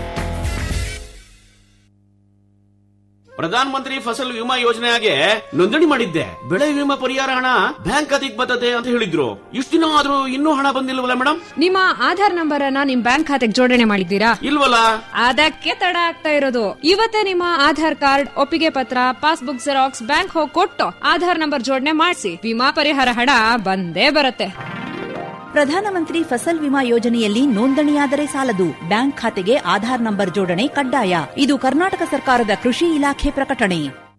ಪ್ರಧಾನ ಮಂತ್ರಿ ಫಸಲ್ ವಿಮಾ ಯೋಜನೆಗೆ ನೋಂದಣಿ ಮಾಡಿದ್ದೆ ಬೆಳೆ ವಿಮಾ ಪರಿಹಾರ ಹಣ ಬ್ಯಾಂಕ್ ಖಾತೆಗೆ ಬರ್ತದೆ ಅಂತ ಹೇಳಿದ್ರು ಇಷ್ಟು ದಿನ ಆದ್ರೂ ಇನ್ನೂ ಹಣ ಬಂದಿಲ್ವಲ್ಲ ಮೇಡಮ್ ನಿಮ್ಮ ಆಧಾರ್ ನಂಬರ್ ಅನ್ನ ನಿಮ್ ಬ್ಯಾಂಕ್ ಖಾತೆಗೆ ಜೋಡಣೆ ಮಾಡಿದ್ದೀರಾ ಇಲ್ವಲ್ಲ ಅದಕ್ಕೆ ತಡ ಆಗ್ತಾ ಇರೋದು ಇವತ್ತೇ ನಿಮ್ಮ ಆಧಾರ್ ಕಾರ್ಡ್ ಒಪ್ಪಿಗೆ ಪತ್ರ ಪಾಸ್ಬುಕ್ ಜೆರಾಕ್ಸ್ ಬ್ಯಾಂಕ್ ಹೋಗಿ ಕೊಟ್ಟು ಆಧಾರ್ ನಂಬರ್ ಜೋಡಣೆ ಮಾಡಿಸಿ ವಿಮಾ ಪರಿಹಾರ ಹಣ ಬಂದೇ ಬರುತ್ತೆ ಪ್ರಧಾನಮಂತ್ರಿ ಫಸಲ್ ವಿಮಾ ಯೋಜನೆಯಲ್ಲಿ ನೋಂದಣಿಯಾದರೆ ಸಾಲದು ಬ್ಯಾಂಕ್ ಖಾತೆಗೆ ಆಧಾರ್ ನಂಬರ್ ಜೋಡಣೆ ಕಡ್ಡಾಯ ಇದು ಕರ್ನಾಟಕ ಸರ್ಕಾರದ ಕೃಷಿ ಇಲಾಖೆ ಪ್ರಕಟಣೆ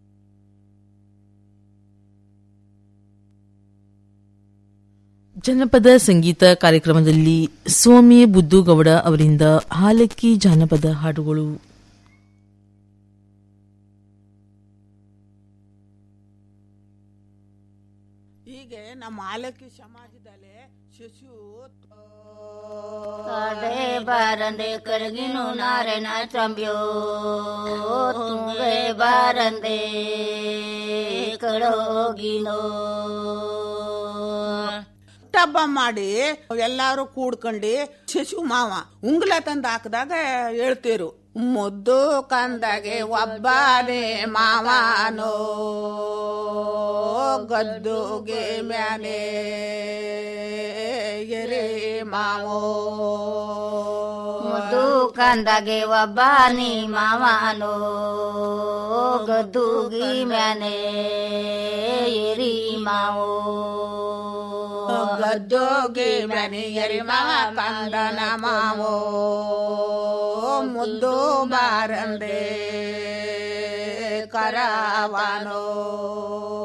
ಜನಪದ ಸಂಗೀತ ಕಾರ್ಯಕ್ರಮದಲ್ಲಿ ಸ್ವಾಮಿ ಬುದ್ದುಗೌಡ ಅವರಿಂದ ಹಾಲಕ್ಕಿ ಜಾನಪದ ಹಾಡುಗಳು ಹೀಗೆ ನಮ್ಮ ಆಲಕ್ಕಿ ಸಮಾಜದಲ್ಲಿ ಶಿಶು ಕಾಡೆ ಬಾರಂದೆ ಕರಗಿನು ನಾರೆನ ಚಂಬ್ಯೋ ತುಂಗೆ ಬಾರಂದೆ ಕಡೋಗಿನೋ ಪುಟ್ಟ ಹಬ್ಬ ಮಾಡಿ ಎಲ್ಲಾರು ಕೂಡ್ಕೊಂಡು ಶಶು ಮಾವ ಉಂಗ್ಲ ತಂದು ಹಾಕಿದಾಗ ಹೇಳ್ತೀರು ಮುದ್ದು ಕಂದಗೆ ಒಬ್ಬನೇ ಮಾವನೋ ಗದ್ದುಗೆ ಮ್ಯಾನೆ ಎರೆ ಮಾವೋ ಮುದ್ದು ಕಂದಗೆ ಒಬ್ಬನಿ ಮಾವನೋ ಗದ್ದುಗಿ ಮ್ಯಾನೆ ಎರಿ ಮಾವೋ ಗದ್ದೋಗೆ ಮ್ಯಾನೆ ಎರೆ ಮಾವ ಕಂದನ ಮಾವೋ ಮುದ್ದು ಬಾರಂದೆ ಕರಾವನೋ